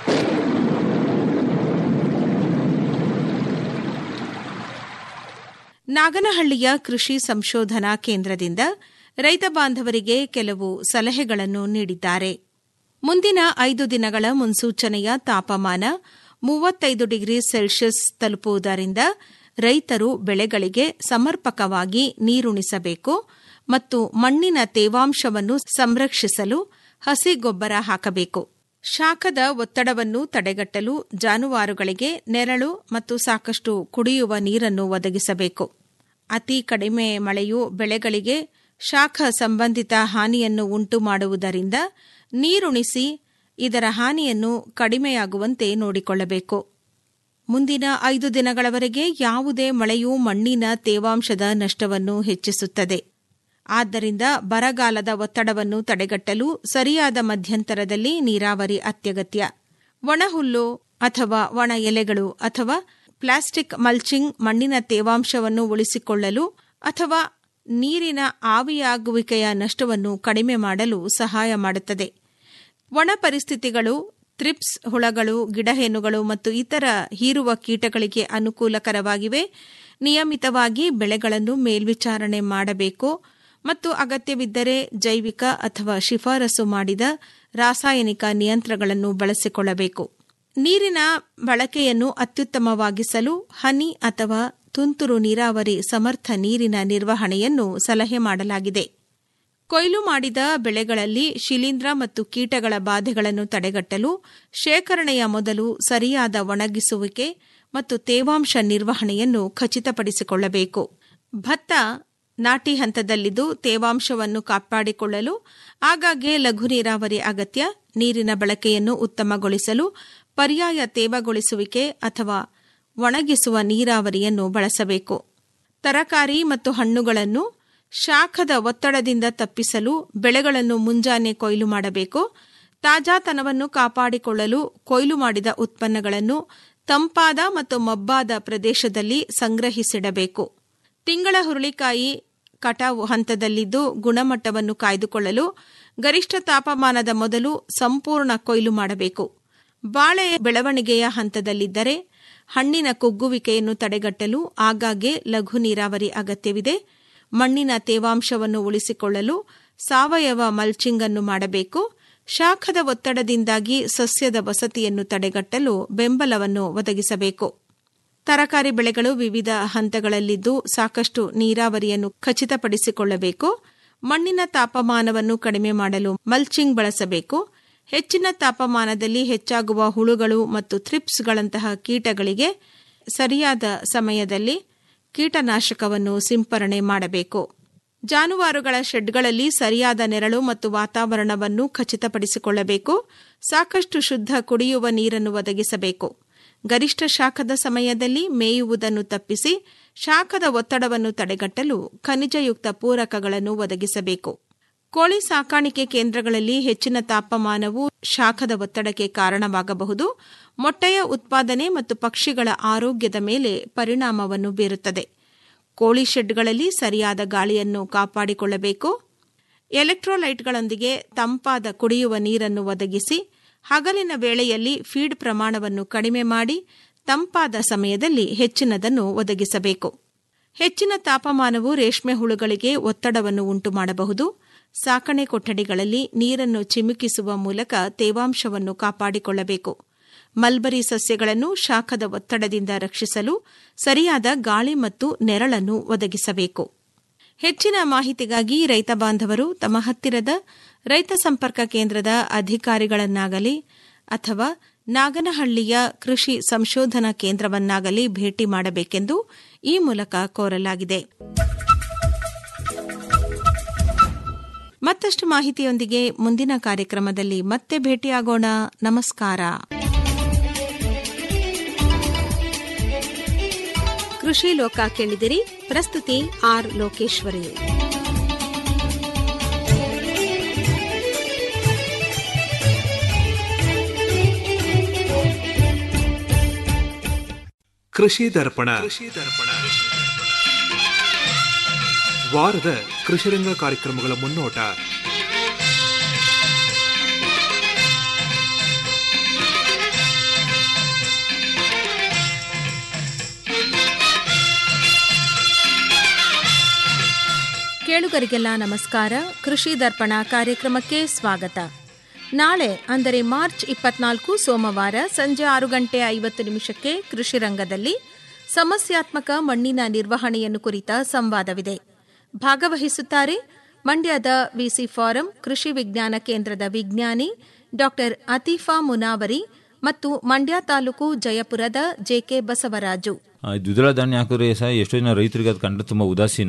ನಾಗನಹಳ್ಳಿಯ ಕೃಷಿ ಸಂಶೋಧನಾ ಕೇಂದ್ರದಿಂದ ರೈತ ಬಾಂಧವರಿಗೆ ಕೆಲವು ಸಲಹೆಗಳನ್ನು ನೀಡಿದ್ದಾರೆ ಮುಂದಿನ ಐದು ದಿನಗಳ ಮುನ್ಸೂಚನೆಯ ತಾಪಮಾನ ಮೂವತ್ತೈದು ಡಿಗ್ರಿ ಸೆಲ್ಸಿಯಸ್ ತಲುಪುವುದರಿಂದ ರೈತರು ಬೆಳೆಗಳಿಗೆ ಸಮರ್ಪಕವಾಗಿ ನೀರುಣಿಸಬೇಕು ಮತ್ತು ಮಣ್ಣಿನ ತೇವಾಂಶವನ್ನು ಸಂರಕ್ಷಿಸಲು ಹಸಿ ಗೊಬ್ಬರ ಹಾಕಬೇಕು ಶಾಖದ ಒತ್ತಡವನ್ನು ತಡೆಗಟ್ಟಲು ಜಾನುವಾರುಗಳಿಗೆ ನೆರಳು ಮತ್ತು ಸಾಕಷ್ಟು ಕುಡಿಯುವ ನೀರನ್ನು ಒದಗಿಸಬೇಕು ಅತಿ ಕಡಿಮೆ ಮಳೆಯು ಬೆಳೆಗಳಿಗೆ ಶಾಖ ಸಂಬಂಧಿತ ಹಾನಿಯನ್ನು ಉಂಟು ಮಾಡುವುದರಿಂದ ನೀರುಣಿಸಿ ಇದರ ಹಾನಿಯನ್ನು ಕಡಿಮೆಯಾಗುವಂತೆ ನೋಡಿಕೊಳ್ಳಬೇಕು ಮುಂದಿನ ಐದು ದಿನಗಳವರೆಗೆ ಯಾವುದೇ ಮಳೆಯೂ ಮಣ್ಣಿನ ತೇವಾಂಶದ ನಷ್ಟವನ್ನು ಹೆಚ್ಚಿಸುತ್ತದೆ ಆದ್ದರಿಂದ ಬರಗಾಲದ ಒತ್ತಡವನ್ನು ತಡೆಗಟ್ಟಲು ಸರಿಯಾದ ಮಧ್ಯಂತರದಲ್ಲಿ ನೀರಾವರಿ ಅತ್ಯಗತ್ಯ ಒಣಹುಲ್ಲು ಅಥವಾ ಒಣ ಎಲೆಗಳು ಅಥವಾ ಪ್ಲಾಸ್ಟಿಕ್ ಮಲ್ಚಿಂಗ್ ಮಣ್ಣಿನ ತೇವಾಂಶವನ್ನು ಉಳಿಸಿಕೊಳ್ಳಲು ಅಥವಾ ನೀರಿನ ಆವಿಯಾಗುವಿಕೆಯ ನಷ್ಟವನ್ನು ಕಡಿಮೆ ಮಾಡಲು ಸಹಾಯ ಮಾಡುತ್ತದೆ ಒಣ ಪರಿಸ್ಥಿತಿಗಳು ಥ್ರಿಪ್ಸ್ ಹುಳಗಳು ಗಿಡಹೇನುಗಳು ಮತ್ತು ಇತರ ಹೀರುವ ಕೀಟಗಳಿಗೆ ಅನುಕೂಲಕರವಾಗಿವೆ ನಿಯಮಿತವಾಗಿ ಬೆಳೆಗಳನ್ನು ಮೇಲ್ವಿಚಾರಣೆ ಮಾಡಬೇಕು ಮತ್ತು ಅಗತ್ಯವಿದ್ದರೆ ಜೈವಿಕ ಅಥವಾ ಶಿಫಾರಸು ಮಾಡಿದ ರಾಸಾಯನಿಕ ನಿಯಂತ್ರಗಳನ್ನು ಬಳಸಿಕೊಳ್ಳಬೇಕು ನೀರಿನ ಬಳಕೆಯನ್ನು ಅತ್ಯುತ್ತಮವಾಗಿಸಲು ಹನಿ ಅಥವಾ ತುಂತುರು ನೀರಾವರಿ ಸಮರ್ಥ ನೀರಿನ ನಿರ್ವಹಣೆಯನ್ನು ಸಲಹೆ ಮಾಡಲಾಗಿದೆ ಕೊಯ್ಲು ಮಾಡಿದ ಬೆಳೆಗಳಲ್ಲಿ ಶಿಲೀಂಧ್ರ ಮತ್ತು ಕೀಟಗಳ ಬಾಧೆಗಳನ್ನು ತಡೆಗಟ್ಟಲು ಶೇಖರಣೆಯ ಮೊದಲು ಸರಿಯಾದ ಒಣಗಿಸುವಿಕೆ ಮತ್ತು ತೇವಾಂಶ ನಿರ್ವಹಣೆಯನ್ನು ಖಚಿತಪಡಿಸಿಕೊಳ್ಳಬೇಕು ಭತ್ತ ನಾಟಿ ಹಂತದಲ್ಲಿದ್ದು ತೇವಾಂಶವನ್ನು ಕಾಪಾಡಿಕೊಳ್ಳಲು ಆಗಾಗ್ಗೆ ಲಘು ನೀರಾವರಿ ಅಗತ್ಯ ನೀರಿನ ಬಳಕೆಯನ್ನು ಉತ್ತಮಗೊಳಿಸಲು ಪರ್ಯಾಯ ತೇವಗೊಳಿಸುವಿಕೆ ಅಥವಾ ಒಣಗಿಸುವ ನೀರಾವರಿಯನ್ನು ಬಳಸಬೇಕು ತರಕಾರಿ ಮತ್ತು ಹಣ್ಣುಗಳನ್ನು ಶಾಖದ ಒತ್ತಡದಿಂದ ತಪ್ಪಿಸಲು ಬೆಳೆಗಳನ್ನು ಮುಂಜಾನೆ ಕೊಯ್ಲು ಮಾಡಬೇಕು ತಾಜಾತನವನ್ನು ಕಾಪಾಡಿಕೊಳ್ಳಲು ಕೊಯ್ಲು ಮಾಡಿದ ಉತ್ಪನ್ನಗಳನ್ನು ತಂಪಾದ ಮತ್ತು ಮಬ್ಬಾದ ಪ್ರದೇಶದಲ್ಲಿ ಸಂಗ್ರಹಿಸಿಡಬೇಕು ತಿಂಗಳ ಹುರುಳಿಕಾಯಿ ಕಟಾವು ಹಂತದಲ್ಲಿದ್ದು ಗುಣಮಟ್ಟವನ್ನು ಕಾಯ್ದುಕೊಳ್ಳಲು ಗರಿಷ್ಠ ತಾಪಮಾನದ ಮೊದಲು ಸಂಪೂರ್ಣ ಕೊಯ್ಲು ಮಾಡಬೇಕು ಬಾಳೆ ಬೆಳವಣಿಗೆಯ ಹಂತದಲ್ಲಿದ್ದರೆ ಹಣ್ಣಿನ ಕುಗ್ಗುವಿಕೆಯನ್ನು ತಡೆಗಟ್ಟಲು ಆಗಾಗ್ಗೆ ಲಘು ನೀರಾವರಿ ಅಗತ್ಯವಿದೆ ಮಣ್ಣಿನ ತೇವಾಂಶವನ್ನು ಉಳಿಸಿಕೊಳ್ಳಲು ಸಾವಯವ ಮಲ್ಚಿಂಗ್ ಅನ್ನು ಮಾಡಬೇಕು ಶಾಖದ ಒತ್ತಡದಿಂದಾಗಿ ಸಸ್ಯದ ವಸತಿಯನ್ನು ತಡೆಗಟ್ಟಲು ಬೆಂಬಲವನ್ನು ಒದಗಿಸಬೇಕು ತರಕಾರಿ ಬೆಳೆಗಳು ವಿವಿಧ ಹಂತಗಳಲ್ಲಿದ್ದು ಸಾಕಷ್ಟು ನೀರಾವರಿಯನ್ನು ಖಚಿತಪಡಿಸಿಕೊಳ್ಳಬೇಕು ಮಣ್ಣಿನ ತಾಪಮಾನವನ್ನು ಕಡಿಮೆ ಮಾಡಲು ಮಲ್ಚಿಂಗ್ ಬಳಸಬೇಕು ಹೆಚ್ಚಿನ ತಾಪಮಾನದಲ್ಲಿ ಹೆಚ್ಚಾಗುವ ಹುಳುಗಳು ಮತ್ತು ಥ್ರಿಪ್ಸ್ಗಳಂತಹ ಕೀಟಗಳಿಗೆ ಸರಿಯಾದ ಸಮಯದಲ್ಲಿ ಕೀಟನಾಶಕವನ್ನು ಸಿಂಪರಣೆ ಮಾಡಬೇಕು ಜಾನುವಾರುಗಳ ಶೆಡ್ಗಳಲ್ಲಿ ಸರಿಯಾದ ನೆರಳು ಮತ್ತು ವಾತಾವರಣವನ್ನು ಖಚಿತಪಡಿಸಿಕೊಳ್ಳಬೇಕು ಸಾಕಷ್ಟು ಶುದ್ಧ ಕುಡಿಯುವ ನೀರನ್ನು ಒದಗಿಸಬೇಕು ಗರಿಷ್ಠ ಶಾಖದ ಸಮಯದಲ್ಲಿ ಮೇಯುವುದನ್ನು ತಪ್ಪಿಸಿ ಶಾಖದ ಒತ್ತಡವನ್ನು ತಡೆಗಟ್ಟಲು ಖನಿಜಯುಕ್ತ ಪೂರಕಗಳನ್ನು ಒದಗಿಸಬೇಕು ಕೋಳಿ ಸಾಕಾಣಿಕೆ ಕೇಂದ್ರಗಳಲ್ಲಿ ಹೆಚ್ಚಿನ ತಾಪಮಾನವು ಶಾಖದ ಒತ್ತಡಕ್ಕೆ ಕಾರಣವಾಗಬಹುದು ಮೊಟ್ಟೆಯ ಉತ್ಪಾದನೆ ಮತ್ತು ಪಕ್ಷಿಗಳ ಆರೋಗ್ಯದ ಮೇಲೆ ಪರಿಣಾಮವನ್ನು ಬೀರುತ್ತದೆ ಕೋಳಿ ಶೆಡ್ಗಳಲ್ಲಿ ಸರಿಯಾದ ಗಾಳಿಯನ್ನು ಕಾಪಾಡಿಕೊಳ್ಳಬೇಕು ಎಲೆಕ್ಟ್ರೋಲೈಟ್ಗಳೊಂದಿಗೆ ತಂಪಾದ ಕುಡಿಯುವ ನೀರನ್ನು ಒದಗಿಸಿ ಹಗಲಿನ ವೇಳೆಯಲ್ಲಿ ಫೀಡ್ ಪ್ರಮಾಣವನ್ನು ಕಡಿಮೆ ಮಾಡಿ ತಂಪಾದ ಸಮಯದಲ್ಲಿ ಹೆಚ್ಚಿನದನ್ನು ಒದಗಿಸಬೇಕು ಹೆಚ್ಚಿನ ತಾಪಮಾನವು ರೇಷ್ಮೆ ಹುಳುಗಳಿಗೆ ಒತ್ತಡವನ್ನು ಉಂಟು ಮಾಡಬಹುದು ಸಾಕಣೆ ಕೊಠಡಿಗಳಲ್ಲಿ ನೀರನ್ನು ಚಿಮುಕಿಸುವ ಮೂಲಕ ತೇವಾಂಶವನ್ನು ಕಾಪಾಡಿಕೊಳ್ಳಬೇಕು ಮಲ್ಬರಿ ಸಸ್ಯಗಳನ್ನು ಶಾಖದ ಒತ್ತಡದಿಂದ ರಕ್ಷಿಸಲು ಸರಿಯಾದ ಗಾಳಿ ಮತ್ತು ನೆರಳನ್ನು ಒದಗಿಸಬೇಕು ಹೆಚ್ಚಿನ ಮಾಹಿತಿಗಾಗಿ ರೈತ ಬಾಂಧವರು ತಮ್ಮ ಹತ್ತಿರದ ರೈತ ಸಂಪರ್ಕ ಕೇಂದ್ರದ ಅಧಿಕಾರಿಗಳನ್ನಾಗಲಿ ಅಥವಾ ನಾಗನಹಳ್ಳಿಯ ಕೃಷಿ ಸಂಶೋಧನಾ ಕೇಂದ್ರವನ್ನಾಗಲಿ ಭೇಟಿ ಮಾಡಬೇಕೆಂದು ಈ ಮೂಲಕ ಕೋರಲಾಗಿದೆ ಮತ್ತಷ್ಟು ಮಾಹಿತಿಯೊಂದಿಗೆ ಮುಂದಿನ ಕಾರ್ಯಕ್ರಮದಲ್ಲಿ ಮತ್ತೆ ಭೇಟಿಯಾಗೋಣ ನಮಸ್ಕಾರ ಕೃಷಿ ಲೋಕ ಕೇಳಿದಿರಿ ಪ್ರಸ್ತುತಿ ಆರ್ ಲೋಕೇಶ್ವರಿ ಕೃಷಿ ದರ್ಪಣ ವಾರದ ಕೃಷಿರಂಗ ಕಾರ್ಯಕ್ರಮಗಳ ಮುನ್ನೋಟ ಕೇಳುಗರಿಗೆಲ್ಲ ನಮಸ್ಕಾರ ಕೃಷಿ ದರ್ಪಣ ಕಾರ್ಯಕ್ರಮಕ್ಕೆ ಸ್ವಾಗತ ನಾಳೆ ಅಂದರೆ ಮಾರ್ಚ್ ಇಪ್ಪತ್ನಾಲ್ಕು ಸೋಮವಾರ ಸಂಜೆ ಆರು ಗಂಟೆ ಐವತ್ತು ನಿಮಿಷಕ್ಕೆ ಕೃಷಿ ರಂಗದಲ್ಲಿ ಸಮಸ್ಯಾತ್ಮಕ ಮಣ್ಣಿನ ನಿರ್ವಹಣೆಯನ್ನು ಕುರಿತ ಸಂವಾದವಿದೆ ಭಾಗವಹಿಸುತ್ತಾರೆ ಮಂಡ್ಯದ ವಿಸಿ ಫಾರಂ ಕೃಷಿ ವಿಜ್ಞಾನ ಕೇಂದ್ರದ ವಿಜ್ಞಾನಿ ಡಾಕ್ಟರ್ ಅತೀಫಾ ಮುನಾವರಿ ಮತ್ತು ಮಂಡ್ಯ ತಾಲೂಕು ಜಯಪುರದ ಜೆಕೆ ಬಸವರಾಜು ಆ, ದ್ವಿದಳ ಧಾನ್ಯ ಹಾಕಿದ್ರೆ ಸಹ ಎಷ್ಟೋ ಜನ ರೈತರಿಗೆ ಅದು ಕಂಡ್ರೆ ತುಂಬ ಉದಾಸೀನ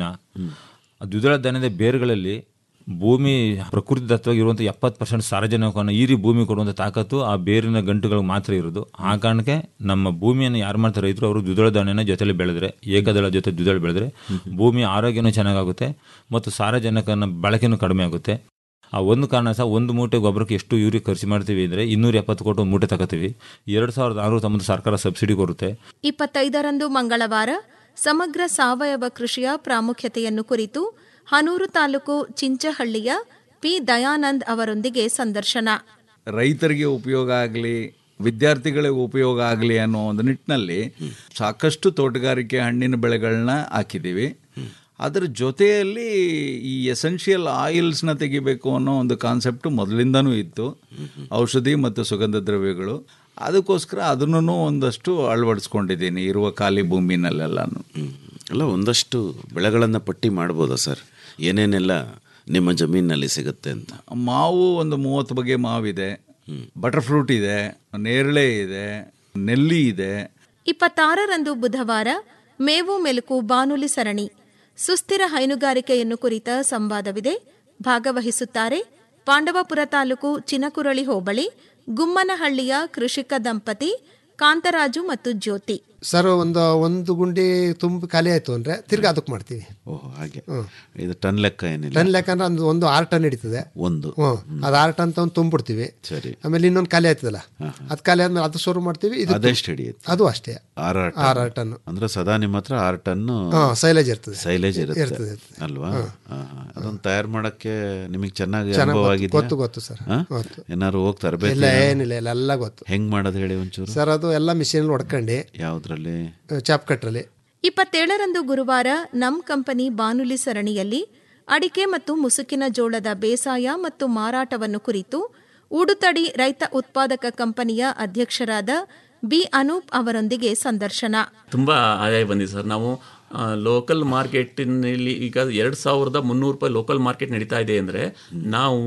ಆ ದ್ವಿದಳ ಧಾನ್ಯದ ಬೇರುಗಳಲ್ಲಿ ಭೂಮಿ ಪ್ರಕೃತಿ ದತ್ತವಾಗಿರುವಂಥ ಎಪ್ಪತ್ತು ಪರ್ಸೆಂಟ್ ಸಾರಜನಕವನ್ನು ಈರಿ ಭೂಮಿ ಕೊಡುವಂಥ ತಾಕತ್ತು ಆ ಬೇರಿನ ಗಂಟುಗಳಿಗೆ ಮಾತ್ರ ಇರೋದು ಆ ಕಾರಣಕ್ಕೆ ನಮ್ಮ ಭೂಮಿಯನ್ನು ಯಾರು ಮಾಡ್ತಾರೆ ರೈತರು ಅವರು ದ್ವಿದಳ ಧಾನ್ಯನ ಜೊತೆಲಿ ಬೆಳೆದ್ರೆ ಏಕದಳ ಜೊತೆ ದ್ವಿದಳ ಬೆಳೆದ್ರೆ ಭೂಮಿಯ ಆರೋಗ್ಯನೂ ಚೆನ್ನಾಗಾಗುತ್ತೆ ಮತ್ತು ಸಾರಜನಕನ ಬಳಕೆನೂ ಕಡಿಮೆ ಆಗುತ್ತೆ ಆ ಒಂದು ಕಾರಣ ಸಹ ಒಂದು ಮೂಟೆ ಗೊಬ್ಬರಕ್ಕೆ ಎಷ್ಟು ಯೂರಿ ಖರ್ಚು ಮಾಡ್ತೀವಿ ಅಂದರೆ ಇನ್ನೂರ ಎಪ್ಪತ್ತು ಕೋಟಿ ಒಂದು ಮೂಟೆ ತಗೋತೀವಿ ಎರಡು ಸಾವಿರದ ಆರುನೂರ ತೊಂಬತ್ತು ಸರ್ಕಾರ ಸಬ್ಸಿಡಿ ಕೊಡುತ್ತೆ ಇಪ್ಪತ್ತೈದರಂದು ಮಂಗಳವಾರ ಸಮಗ್ರ ಸಾವಯವ ಕೃಷಿಯ ಪ್ರಾಮುಖ್ಯತೆಯನ್ನು ಕುರಿತು ಹನೂರು ತಾಲೂಕು ಚಿಂಚಹಳ್ಳಿಯ ಪಿ ದಯಾನಂದ್ ಅವರೊಂದಿಗೆ ಸಂದರ್ಶನ ರೈತರಿಗೆ ಉಪಯೋಗ ಆಗಲಿ ವಿದ್ಯಾರ್ಥಿಗಳಿಗೆ ಉಪಯೋಗ ಆಗಲಿ ಅನ್ನೋ ಒಂದು ನಿಟ್ಟಿನಲ್ಲಿ ಸಾಕಷ್ಟು ತೋಟಗಾರಿಕೆ ಹಣ್ಣಿನ ಬೆಳೆಗಳನ್ನ ಹಾಕಿದ್ದೀವಿ ಅದರ ಜೊತೆಯಲ್ಲಿ ಈ ಎಸೆನ್ಷಿಯಲ್ ಆಯಿಲ್ಸ್ನ ತೆಗಿಬೇಕು ಅನ್ನೋ ಒಂದು ಕಾನ್ಸೆಪ್ಟ್ ಮೊದಲಿಂದನೂ ಇತ್ತು ಔಷಧಿ ಮತ್ತು ಸುಗಂಧ ದ್ರವ್ಯಗಳು ಅದಕ್ಕೋಸ್ಕರ ಅದನ್ನು ಒಂದಷ್ಟು ಅಳವಡಿಸ್ಕೊಂಡಿದ್ದೀನಿ ಇರುವ ಖಾಲಿ ಭೂಮಿನಲ್ಲೆಲ್ಲಾನು ಅಲ್ಲ ಒಂದಷ್ಟು ಬೆಳೆಗಳನ್ನು ಪಟ್ಟಿ ಮಾಡ್ಬೋದಾ ಸರ್ ಏನೇನೆಲ್ಲ ನಿಮ್ಮ ಜಮೀನಿನಲ್ಲಿ ಸಿಗುತ್ತೆ ಅಂತ ಮಾವು ಒಂದು ಮೂವತ್ತು ಬಗೆ ಮಾವಿದೆ ಬಟರ್ ಫ್ರೂಟ್ ಇದೆ ನೇರಳೆ ಇದೆ ನೆಲ್ಲಿ ಇದೆ ಇಪ್ಪತ್ತಾರರಂದು ಬುಧವಾರ ಮೇವು ಮೆಲುಕು ಬಾನುಲಿ ಸರಣಿ ಸುಸ್ಥಿರ ಹೈನುಗಾರಿಕೆಯನ್ನು ಕುರಿತ ಸಂವಾದವಿದೆ ಭಾಗವಹಿಸುತ್ತಾರೆ ಪಾಂಡವಪುರ ತಾಲೂಕು ಚಿನಕುರಳಿ ಹೋಬಳಿ ಗುಮ್ಮನಹಳ್ಳಿಯ ಕೃಷಿಕ ದಂಪತಿ ಕಾಂತರಾಜು ಮತ್ತು ಜ್ಯೋತಿ ಸರ್ ಒಂದು ಒಂದು ಗುಂಡಿ ತುಂಬಿ ಖಾಲಿ ಆಯ್ತು ಅಂದ್ರೆ ತಿರ್ಗಾ ಅದಕ್ಕೆ ಮಾಡ್ತೀವಿ ಓಹ್ ಹಾಗೆ ಇದು ಟನ್ ಲೆಕ್ಕ ಏನಿಲ್ಲ ಟನ್ ಲೆಕ್ಕ ಅಂದ್ರೆ ಒಂದು ಒಂದು ಆರು ಟನ್ ಹಿಡಿತದೆ ಒಂದು ಹ್ಮ್ ಅದು ಆರು ಟನ್ ತಗೊಂಡು ತುಂಬಿಡ್ತೀವಿ ಸರಿ ಆಮೇಲೆ ಇನ್ನೊಂದು ಖಾಲಿ ಆಯ್ತದಲ್ಲ ಅದು ಖಾಲಿ ಆದ್ಮೇಲೆ ಅದು ಶುರು ಮಾಡ್ತೀವಿ ಇದು ಅದೆಷ್ಟು ಹಿಡಿಯುತ್ತೆ ಅದು ಅಷ್ಟೇ ಆರಾರು ಆರು ಆರು ಟನ್ ಅಂದ್ರೆ ಸದಾ ನಿಮ್ಮ ಹತ್ರ ಆರು ಟನ್ ಹಾ, ಸೈಲೇಜ್ ಇರ್ತದೆ. ಸೈಲೇಜ್ ಇರ್ತದೆ, ಇರುತ್ತೆ ಇರ್ತದೆ. ಅಲ್ವಾ ಹಾ. ಹಾ, ಹಾ. ಅದನ್ನ ತಯಾರು ಮಾಡಕ್ಕೆ ನಿಮಗೆ ಚೆನ್ನಾಗಿ ಚೆನ್ನಾಗ್ ಅನುಭವ ಗೊತ್ತು, ಆಗಿದೆಯಾ ಗೊತ್ತು, ಗೊತ್ತು ಸರ್. ಹಾ? ಗೊತ್ತು. ಏನಾದ್ರು ಹೋಗಿ ತರಬೇಕು ಇಲ್ಲ ಏನಿಲ್ಲ ಇಲ್ಲ ಎಲ್ಲ ಗೊತ್ತು ಹೆಂಗ್ ಮಾಡೋದು ಹೇಳಿ ಒಂಚೂರು ಸರ್ ಅದು ಎಲ್ಲ ಮಿಷಿನ್ ಹೊಡ್ಕೊಂಡು ಯಾವ್ದ್ರಲ್ಲಿ ಚಾಪ್ ಕಟ್ರಲ್ಲಿ ಇಪ್ಪತ್ತೇಳರಂದು ಗುರುವಾರ ನಮ್ ಕಂಪನಿ ಬಾನುಲಿ ಸರಣಿಯಲ್ಲಿ ಅಡಿಕೆ ಮತ್ತು ಮುಸುಕಿನ ಜೋಳದ ಬೇಸಾಯ ಮತ್ತು ಮಾರಾಟವನ್ನು ಕುರಿತು ಉಡುತಡಿ ರೈತ ಉತ್ಪಾದಕ ಕಂಪನಿಯ ಅಧ್ಯಕ್ಷರಾದ ಬಿ ಅನೂಪ್ ಅವರೊಂದಿಗೆ ಸಂದರ್ಶನ ತುಂಬ ಆದಾಯ ಬಂದಿದೆ ಸರ್ ನಾವು ಲೋಕಲ್ ಮಾರ್ಕೆಟಿನಲ್ಲಿ ಈಗ ಎರಡು ಸಾವಿರದ ಮುನ್ನೂರು ರೂಪಾಯಿ ಲೋಕಲ್ ಮಾರ್ಕೆಟ್ ನಡೀತಾ ಇದೆ ಅಂದರೆ ನಾವು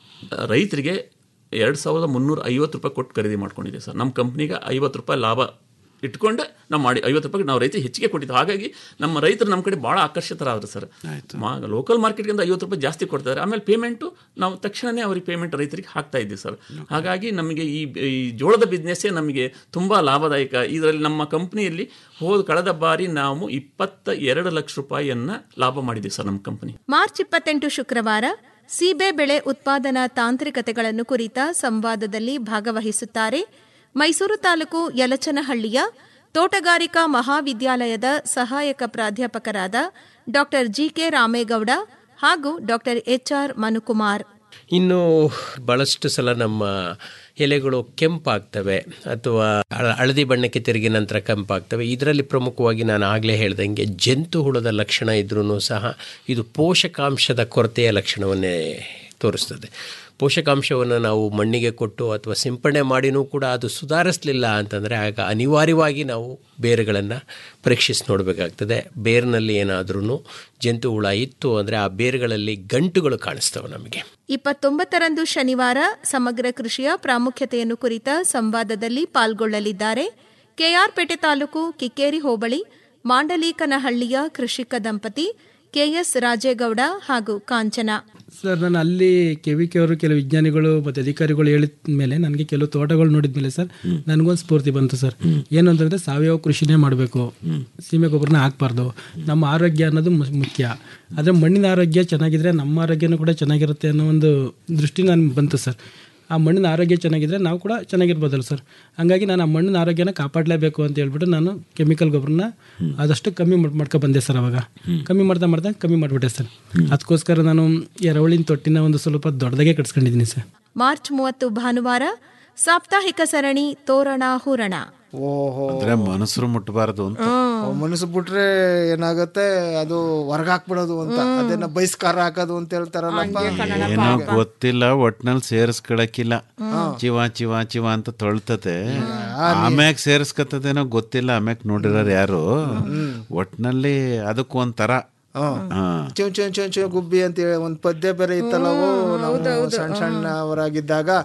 ರೈತರಿಗೆ ಎರಡು ಸಾವಿರದ ಮುನ್ನೂರ ಐವತ್ತು ರೂಪಾಯಿ ಕೊಟ್ಟು ಖರೀದಿ ಮಾಡ್ಕೊಂಡಿದ್ದೀವಿ ಸರ್ ನಮ್ಮ ಕಂಪ್ನಿಗೆ ಐವತ್ತು ರೂಪಾಯಿ ಲಾಭ ಇಟ್ಕೊಂಡೆ ನಾವು ಮಾಡಿ ಐವತ್ತು ರೂಪಾಯಿ ನಾವು ರೈತರಿಗೆ ಹೆಚ್ಚಿಗೆ ಕೊಟ್ಟಿದ್ದು ಹಾಗಾಗಿ ನಮ್ಮ ರೈತರು ನಮ್ಮ ಕಡೆ ಭಾಳ ಆಕರ್ಷಿತರಾದ್ರು ಸರ್ ಮಾ ಲೋಕಲ್ ಮಾರ್ಕೆಟ್ಗಿಂತ ಐವತ್ತು ರೂಪಾಯಿ ಜಾಸ್ತಿ ಕೊಡ್ತಾರೆ ಆಮೇಲೆ ಪೇಮೆಂಟು ನಾವು ತಕ್ಷಣವೇ ಅವ್ರಿಗೆ ಪೇಮೆಂಟ್ ರೈತರಿಗೆ ಹಾಕ್ತಾ ಇದ್ದೀವಿ ಸರ್ ಹಾಗಾಗಿ ನಮಗೆ ಈ ಈ ಜೋಳದ ಬಿಸ್ನೆಸ್ಸೇ ನಮಗೆ ತುಂಬ ಲಾಭದಾಯಕ ಇದರಲ್ಲಿ ನಮ್ಮ ಕಂಪ್ನಿಯಲ್ಲಿ ಹೋದ ಕಳೆದ ಬಾರಿ ನಾವು ಇಪ್ಪತ್ತ ಎರಡು ಲಕ್ಷ ರೂಪಾಯಿಯನ್ನ ಲಾಭ ಮಾಡಿದ್ದೀವಿ ಸರ್ ನಮ್ಮ ಕಂಪ್ನಿ ಮಾರ್ಚ್ ಇಪ್ಪತ್ತೆಂಟು ಶುಕ್ರವಾರ ಸೀಬೆ ಬೆಳೆ ಉತ್ಪಾದನಾ ತಾಂತ್ರಿಕತೆಗಳನ್ನು ಕುರಿತ ಸಂವಾದದಲ್ಲಿ ಭಾಗವಹಿಸುತ್ತಾರೆ ಮೈಸೂರು ತಾಲೂಕು ಯಲಚನಹಳ್ಳಿಯ ತೋಟಗಾರಿಕಾ ಮಹಾವಿದ್ಯಾಲಯದ ಸಹಾಯಕ ಪ್ರಾಧ್ಯಾಪಕರಾದ ಡಾ ಜಿಕೆ ರಾಮೇಗೌಡ ಹಾಗೂ ಡಾ ಎಚ್ಆರ್ ಮನುಕುಮಾರ್ ಇನ್ನು ಭಾಳಷ್ಟು ಸಲ ನಮ್ಮ ಎಲೆಗಳು ಕೆಂಪಾಗ್ತವೆ ಅಥವಾ ಹಳ- ಹಳದಿ ಬಣ್ಣಕ್ಕೆ ತಿರುಗಿ ನಂತರ ಕೆಂಪಾಗ್ತವೆ ಇದರಲ್ಲಿ ಪ್ರಮುಖವಾಗಿ ನಾನು ಆಗಲೇ ಹೇಳ್ದಂಗೆ ಜಂತು ಹುಳದ ಲಕ್ಷಣ ಇದ್ರೂ ಸಹ ಇದು ಪೋಷಕಾಂಶದ ಕೊರತೆಯ ಲಕ್ಷಣವನ್ನೇ ತೋರಿಸ್ತದೆ ಪೋಷಕಾಂಶವನ್ನು ನಾವು ಮಣ್ಣಿಗೆ ಕೊಟ್ಟು ಅಥವಾ ಸಿಂಪಡಣೆ ಮಾಡಿನೂ ಕೂಡ ಅದು ಸುಧಾರಿಸಲಿಲ್ಲ ಅಂತಂದರೆ ಆಗ ಅನಿವಾರ್ಯವಾಗಿ ನಾವು ಬೇರುಗಳನ್ನು ಪರೀಕ್ಷಿಸಿ ನೋಡಬೇಕಾಗ್ತದೆ ಬೇರಿನಲ್ಲಿ ಏನಾದ್ರೂ ಜಂತು ಹುಳ ಇತ್ತು ಅಂದರೆ ಆ ಬೇರುಗಳಲ್ಲಿ ಗಂಟುಗಳು ಕಾಣಿಸ್ತವೆ ನಮಗೆ ಇಪ್ಪತ್ತೊಂಬತ್ತರಂದು ಶನಿವಾರ ಸಮಗ್ರ ಕೃಷಿಯ ಪ್ರಾಮುಖ್ಯತೆಯನ್ನು ಕುರಿತ ಸಂವಾದದಲ್ಲಿ ಪಾಲ್ಗೊಳ್ಳಲಿದ್ದಾರೆ ಕೆಆರ್ಪೇಟೆ ತಾಲೂಕು ಕಿಕ್ಕೇರಿ ಹೋಬಳಿ ಮಾಂಡಲೀಕನಹಳ್ಳಿಯ ಕೃಷಿಕ ದಂಪತಿ ಕೆಎಸ್ ರಾಜೇಗೌಡ ಹಾಗೂ ಕಾಂಚನ ಸರ್ ನಾನು ಅಲ್ಲಿ ಕೆ ವಿ ಕೆ ಅವರು ಕೆಲವು ವಿಜ್ಞಾನಿಗಳು ಮತ್ತು ಅಧಿಕಾರಿಗಳು ಹೇಳಿದ ಮೇಲೆ ನನಗೆ ಕೆಲವು ತೋಟಗಳು ನೋಡಿದ ಮೇಲೆ ಸರ್ ನನಗೊಂದು ಸ್ಫೂರ್ತಿ ಬಂತು ಸರ್ ಏನು ಅಂತಂದರೆ ಸಾವಯವ ಕೃಷಿನೇ ಮಾಡಬೇಕು ಸೀಮೆ ಗೊಬ್ಬರನ ಹಾಕ್ಬಾರ್ದು ನಮ್ಮ ಆರೋಗ್ಯ ಅನ್ನೋದು ಮು- ಮುಖ್ಯ ಆದರೆ ಮಣ್ಣಿನ ಆರೋಗ್ಯ ಚೆನ್ನಾಗಿದ್ರೆ ನಮ್ಮ ಆರೋಗ್ಯನೂ ಕೂಡ ಚೆನ್ನಾಗಿರುತ್ತೆ ಅನ್ನೋ ಒಂದು ದೃಷ್ಟಿ ನನಗೆ ಬಂತು ಸರ್ ಆ ಮಣ್ಣಿನ ಆರೋಗ್ಯ ಚೆನ್ನಾಗಿದ್ರೆ ನಾವು ಕೂಡ ಚೆನ್ನಾಗಿರ್ಬೋದಲ್ಲ ಸರ್ ಹಂಗಾಗಿ ನಾನು ಆ ಮಣ್ಣಿನ ಆರೋಗ್ಯನ ಕಾಪಾಡಲೇಬೇಕು ಅಂತ ಹೇಳ್ಬಿಟ್ಟು ನಾನು ಕೆಮಿಕಲ್ ಗೊಬ್ಬರನ ಆದಷ್ಟು ಕಮ್ಮಿ ಮಾಡ್- ಮಾಡ್ಕೊ ಬಂದೆ ಸರ್ ಅವಾಗ ಕಮ್ಮಿ ಮಾಡ್ತಾ ಮಾಡ್ತಾ ಕಮ್ಮಿ ಮಾಡಿಬಿಟ್ಟೆ ಸರ್ ಅದಕ್ಕೋಸ್ಕರ ನಾನು ಎರವಳಿನ ತೊಟ್ಟಿನ ಒಂದು ಸ್ವಲ್ಪ ದೊಡ್ಡದಾಗೆ ಕಟ್ಸ್ಕೊಂಡಿದ್ದೀನಿ ಸರ್ ಮಾರ್ಚ್ ಮೂವತ್ತು ಭಾನುವಾರ ಸಾಪ್ತಾಹಿಕ ಸರಣಿ ತೋರಣ ಹೂರಣ ಓಹೋ ಅಂದ್ರೆ ಮನಸ್ಸರು ಮುಟ್ಟಬಾರದು ಅಂತ ಮನಸ್ಸು ಬಿಟ್ರೆ ಏನಾಗುತ್ತೆ ಅದು ಹೊರಗಾಕ್ಬಿಡೋದು ಅಂತ ಅದನ್ನ ಬಹಿಷ್ಕಾರ ಹಾಕೋದು ಅಂತ ಹೇಳ್ತಾರಲ್ಲಪ್ಪ ಏನೋ ಗೊತ್ತಿಲ್ಲ ಒಟ್ನಲ್ಲಿ ಸೇರಿಸ್ಕೊಳಕಿಲ್ಲ ಚಿವ ಚಿವ ಚಿವ ಅಂತ ತೊಳ್ತತೆ ಆಮ್ಯಾಗ ಸೇರಿಸ್ಕತ್ತದೇನೋ ಗೊತ್ತಿಲ್ಲ ಆಮ್ಯಾಗ ನೋಡಿರೋರು ಯಾರು ಒಟ್ನಲ್ಲಿ ಅದಕ್ಕೆ ಒಂಥರ ಹಾ ಚು ಚು ಚು ಚು ಗುಬ್ಬಿ ಅಂತ ಹೇಳಿ ಒಂದ್ ಪದ್ಯ ಬೇರೆ ಇತ್ತಲ್ಲ ಅವು ನಾವು ಸಣ್ಣ ಸಣ್ಣವರಾಗಿದ್ದಾಗ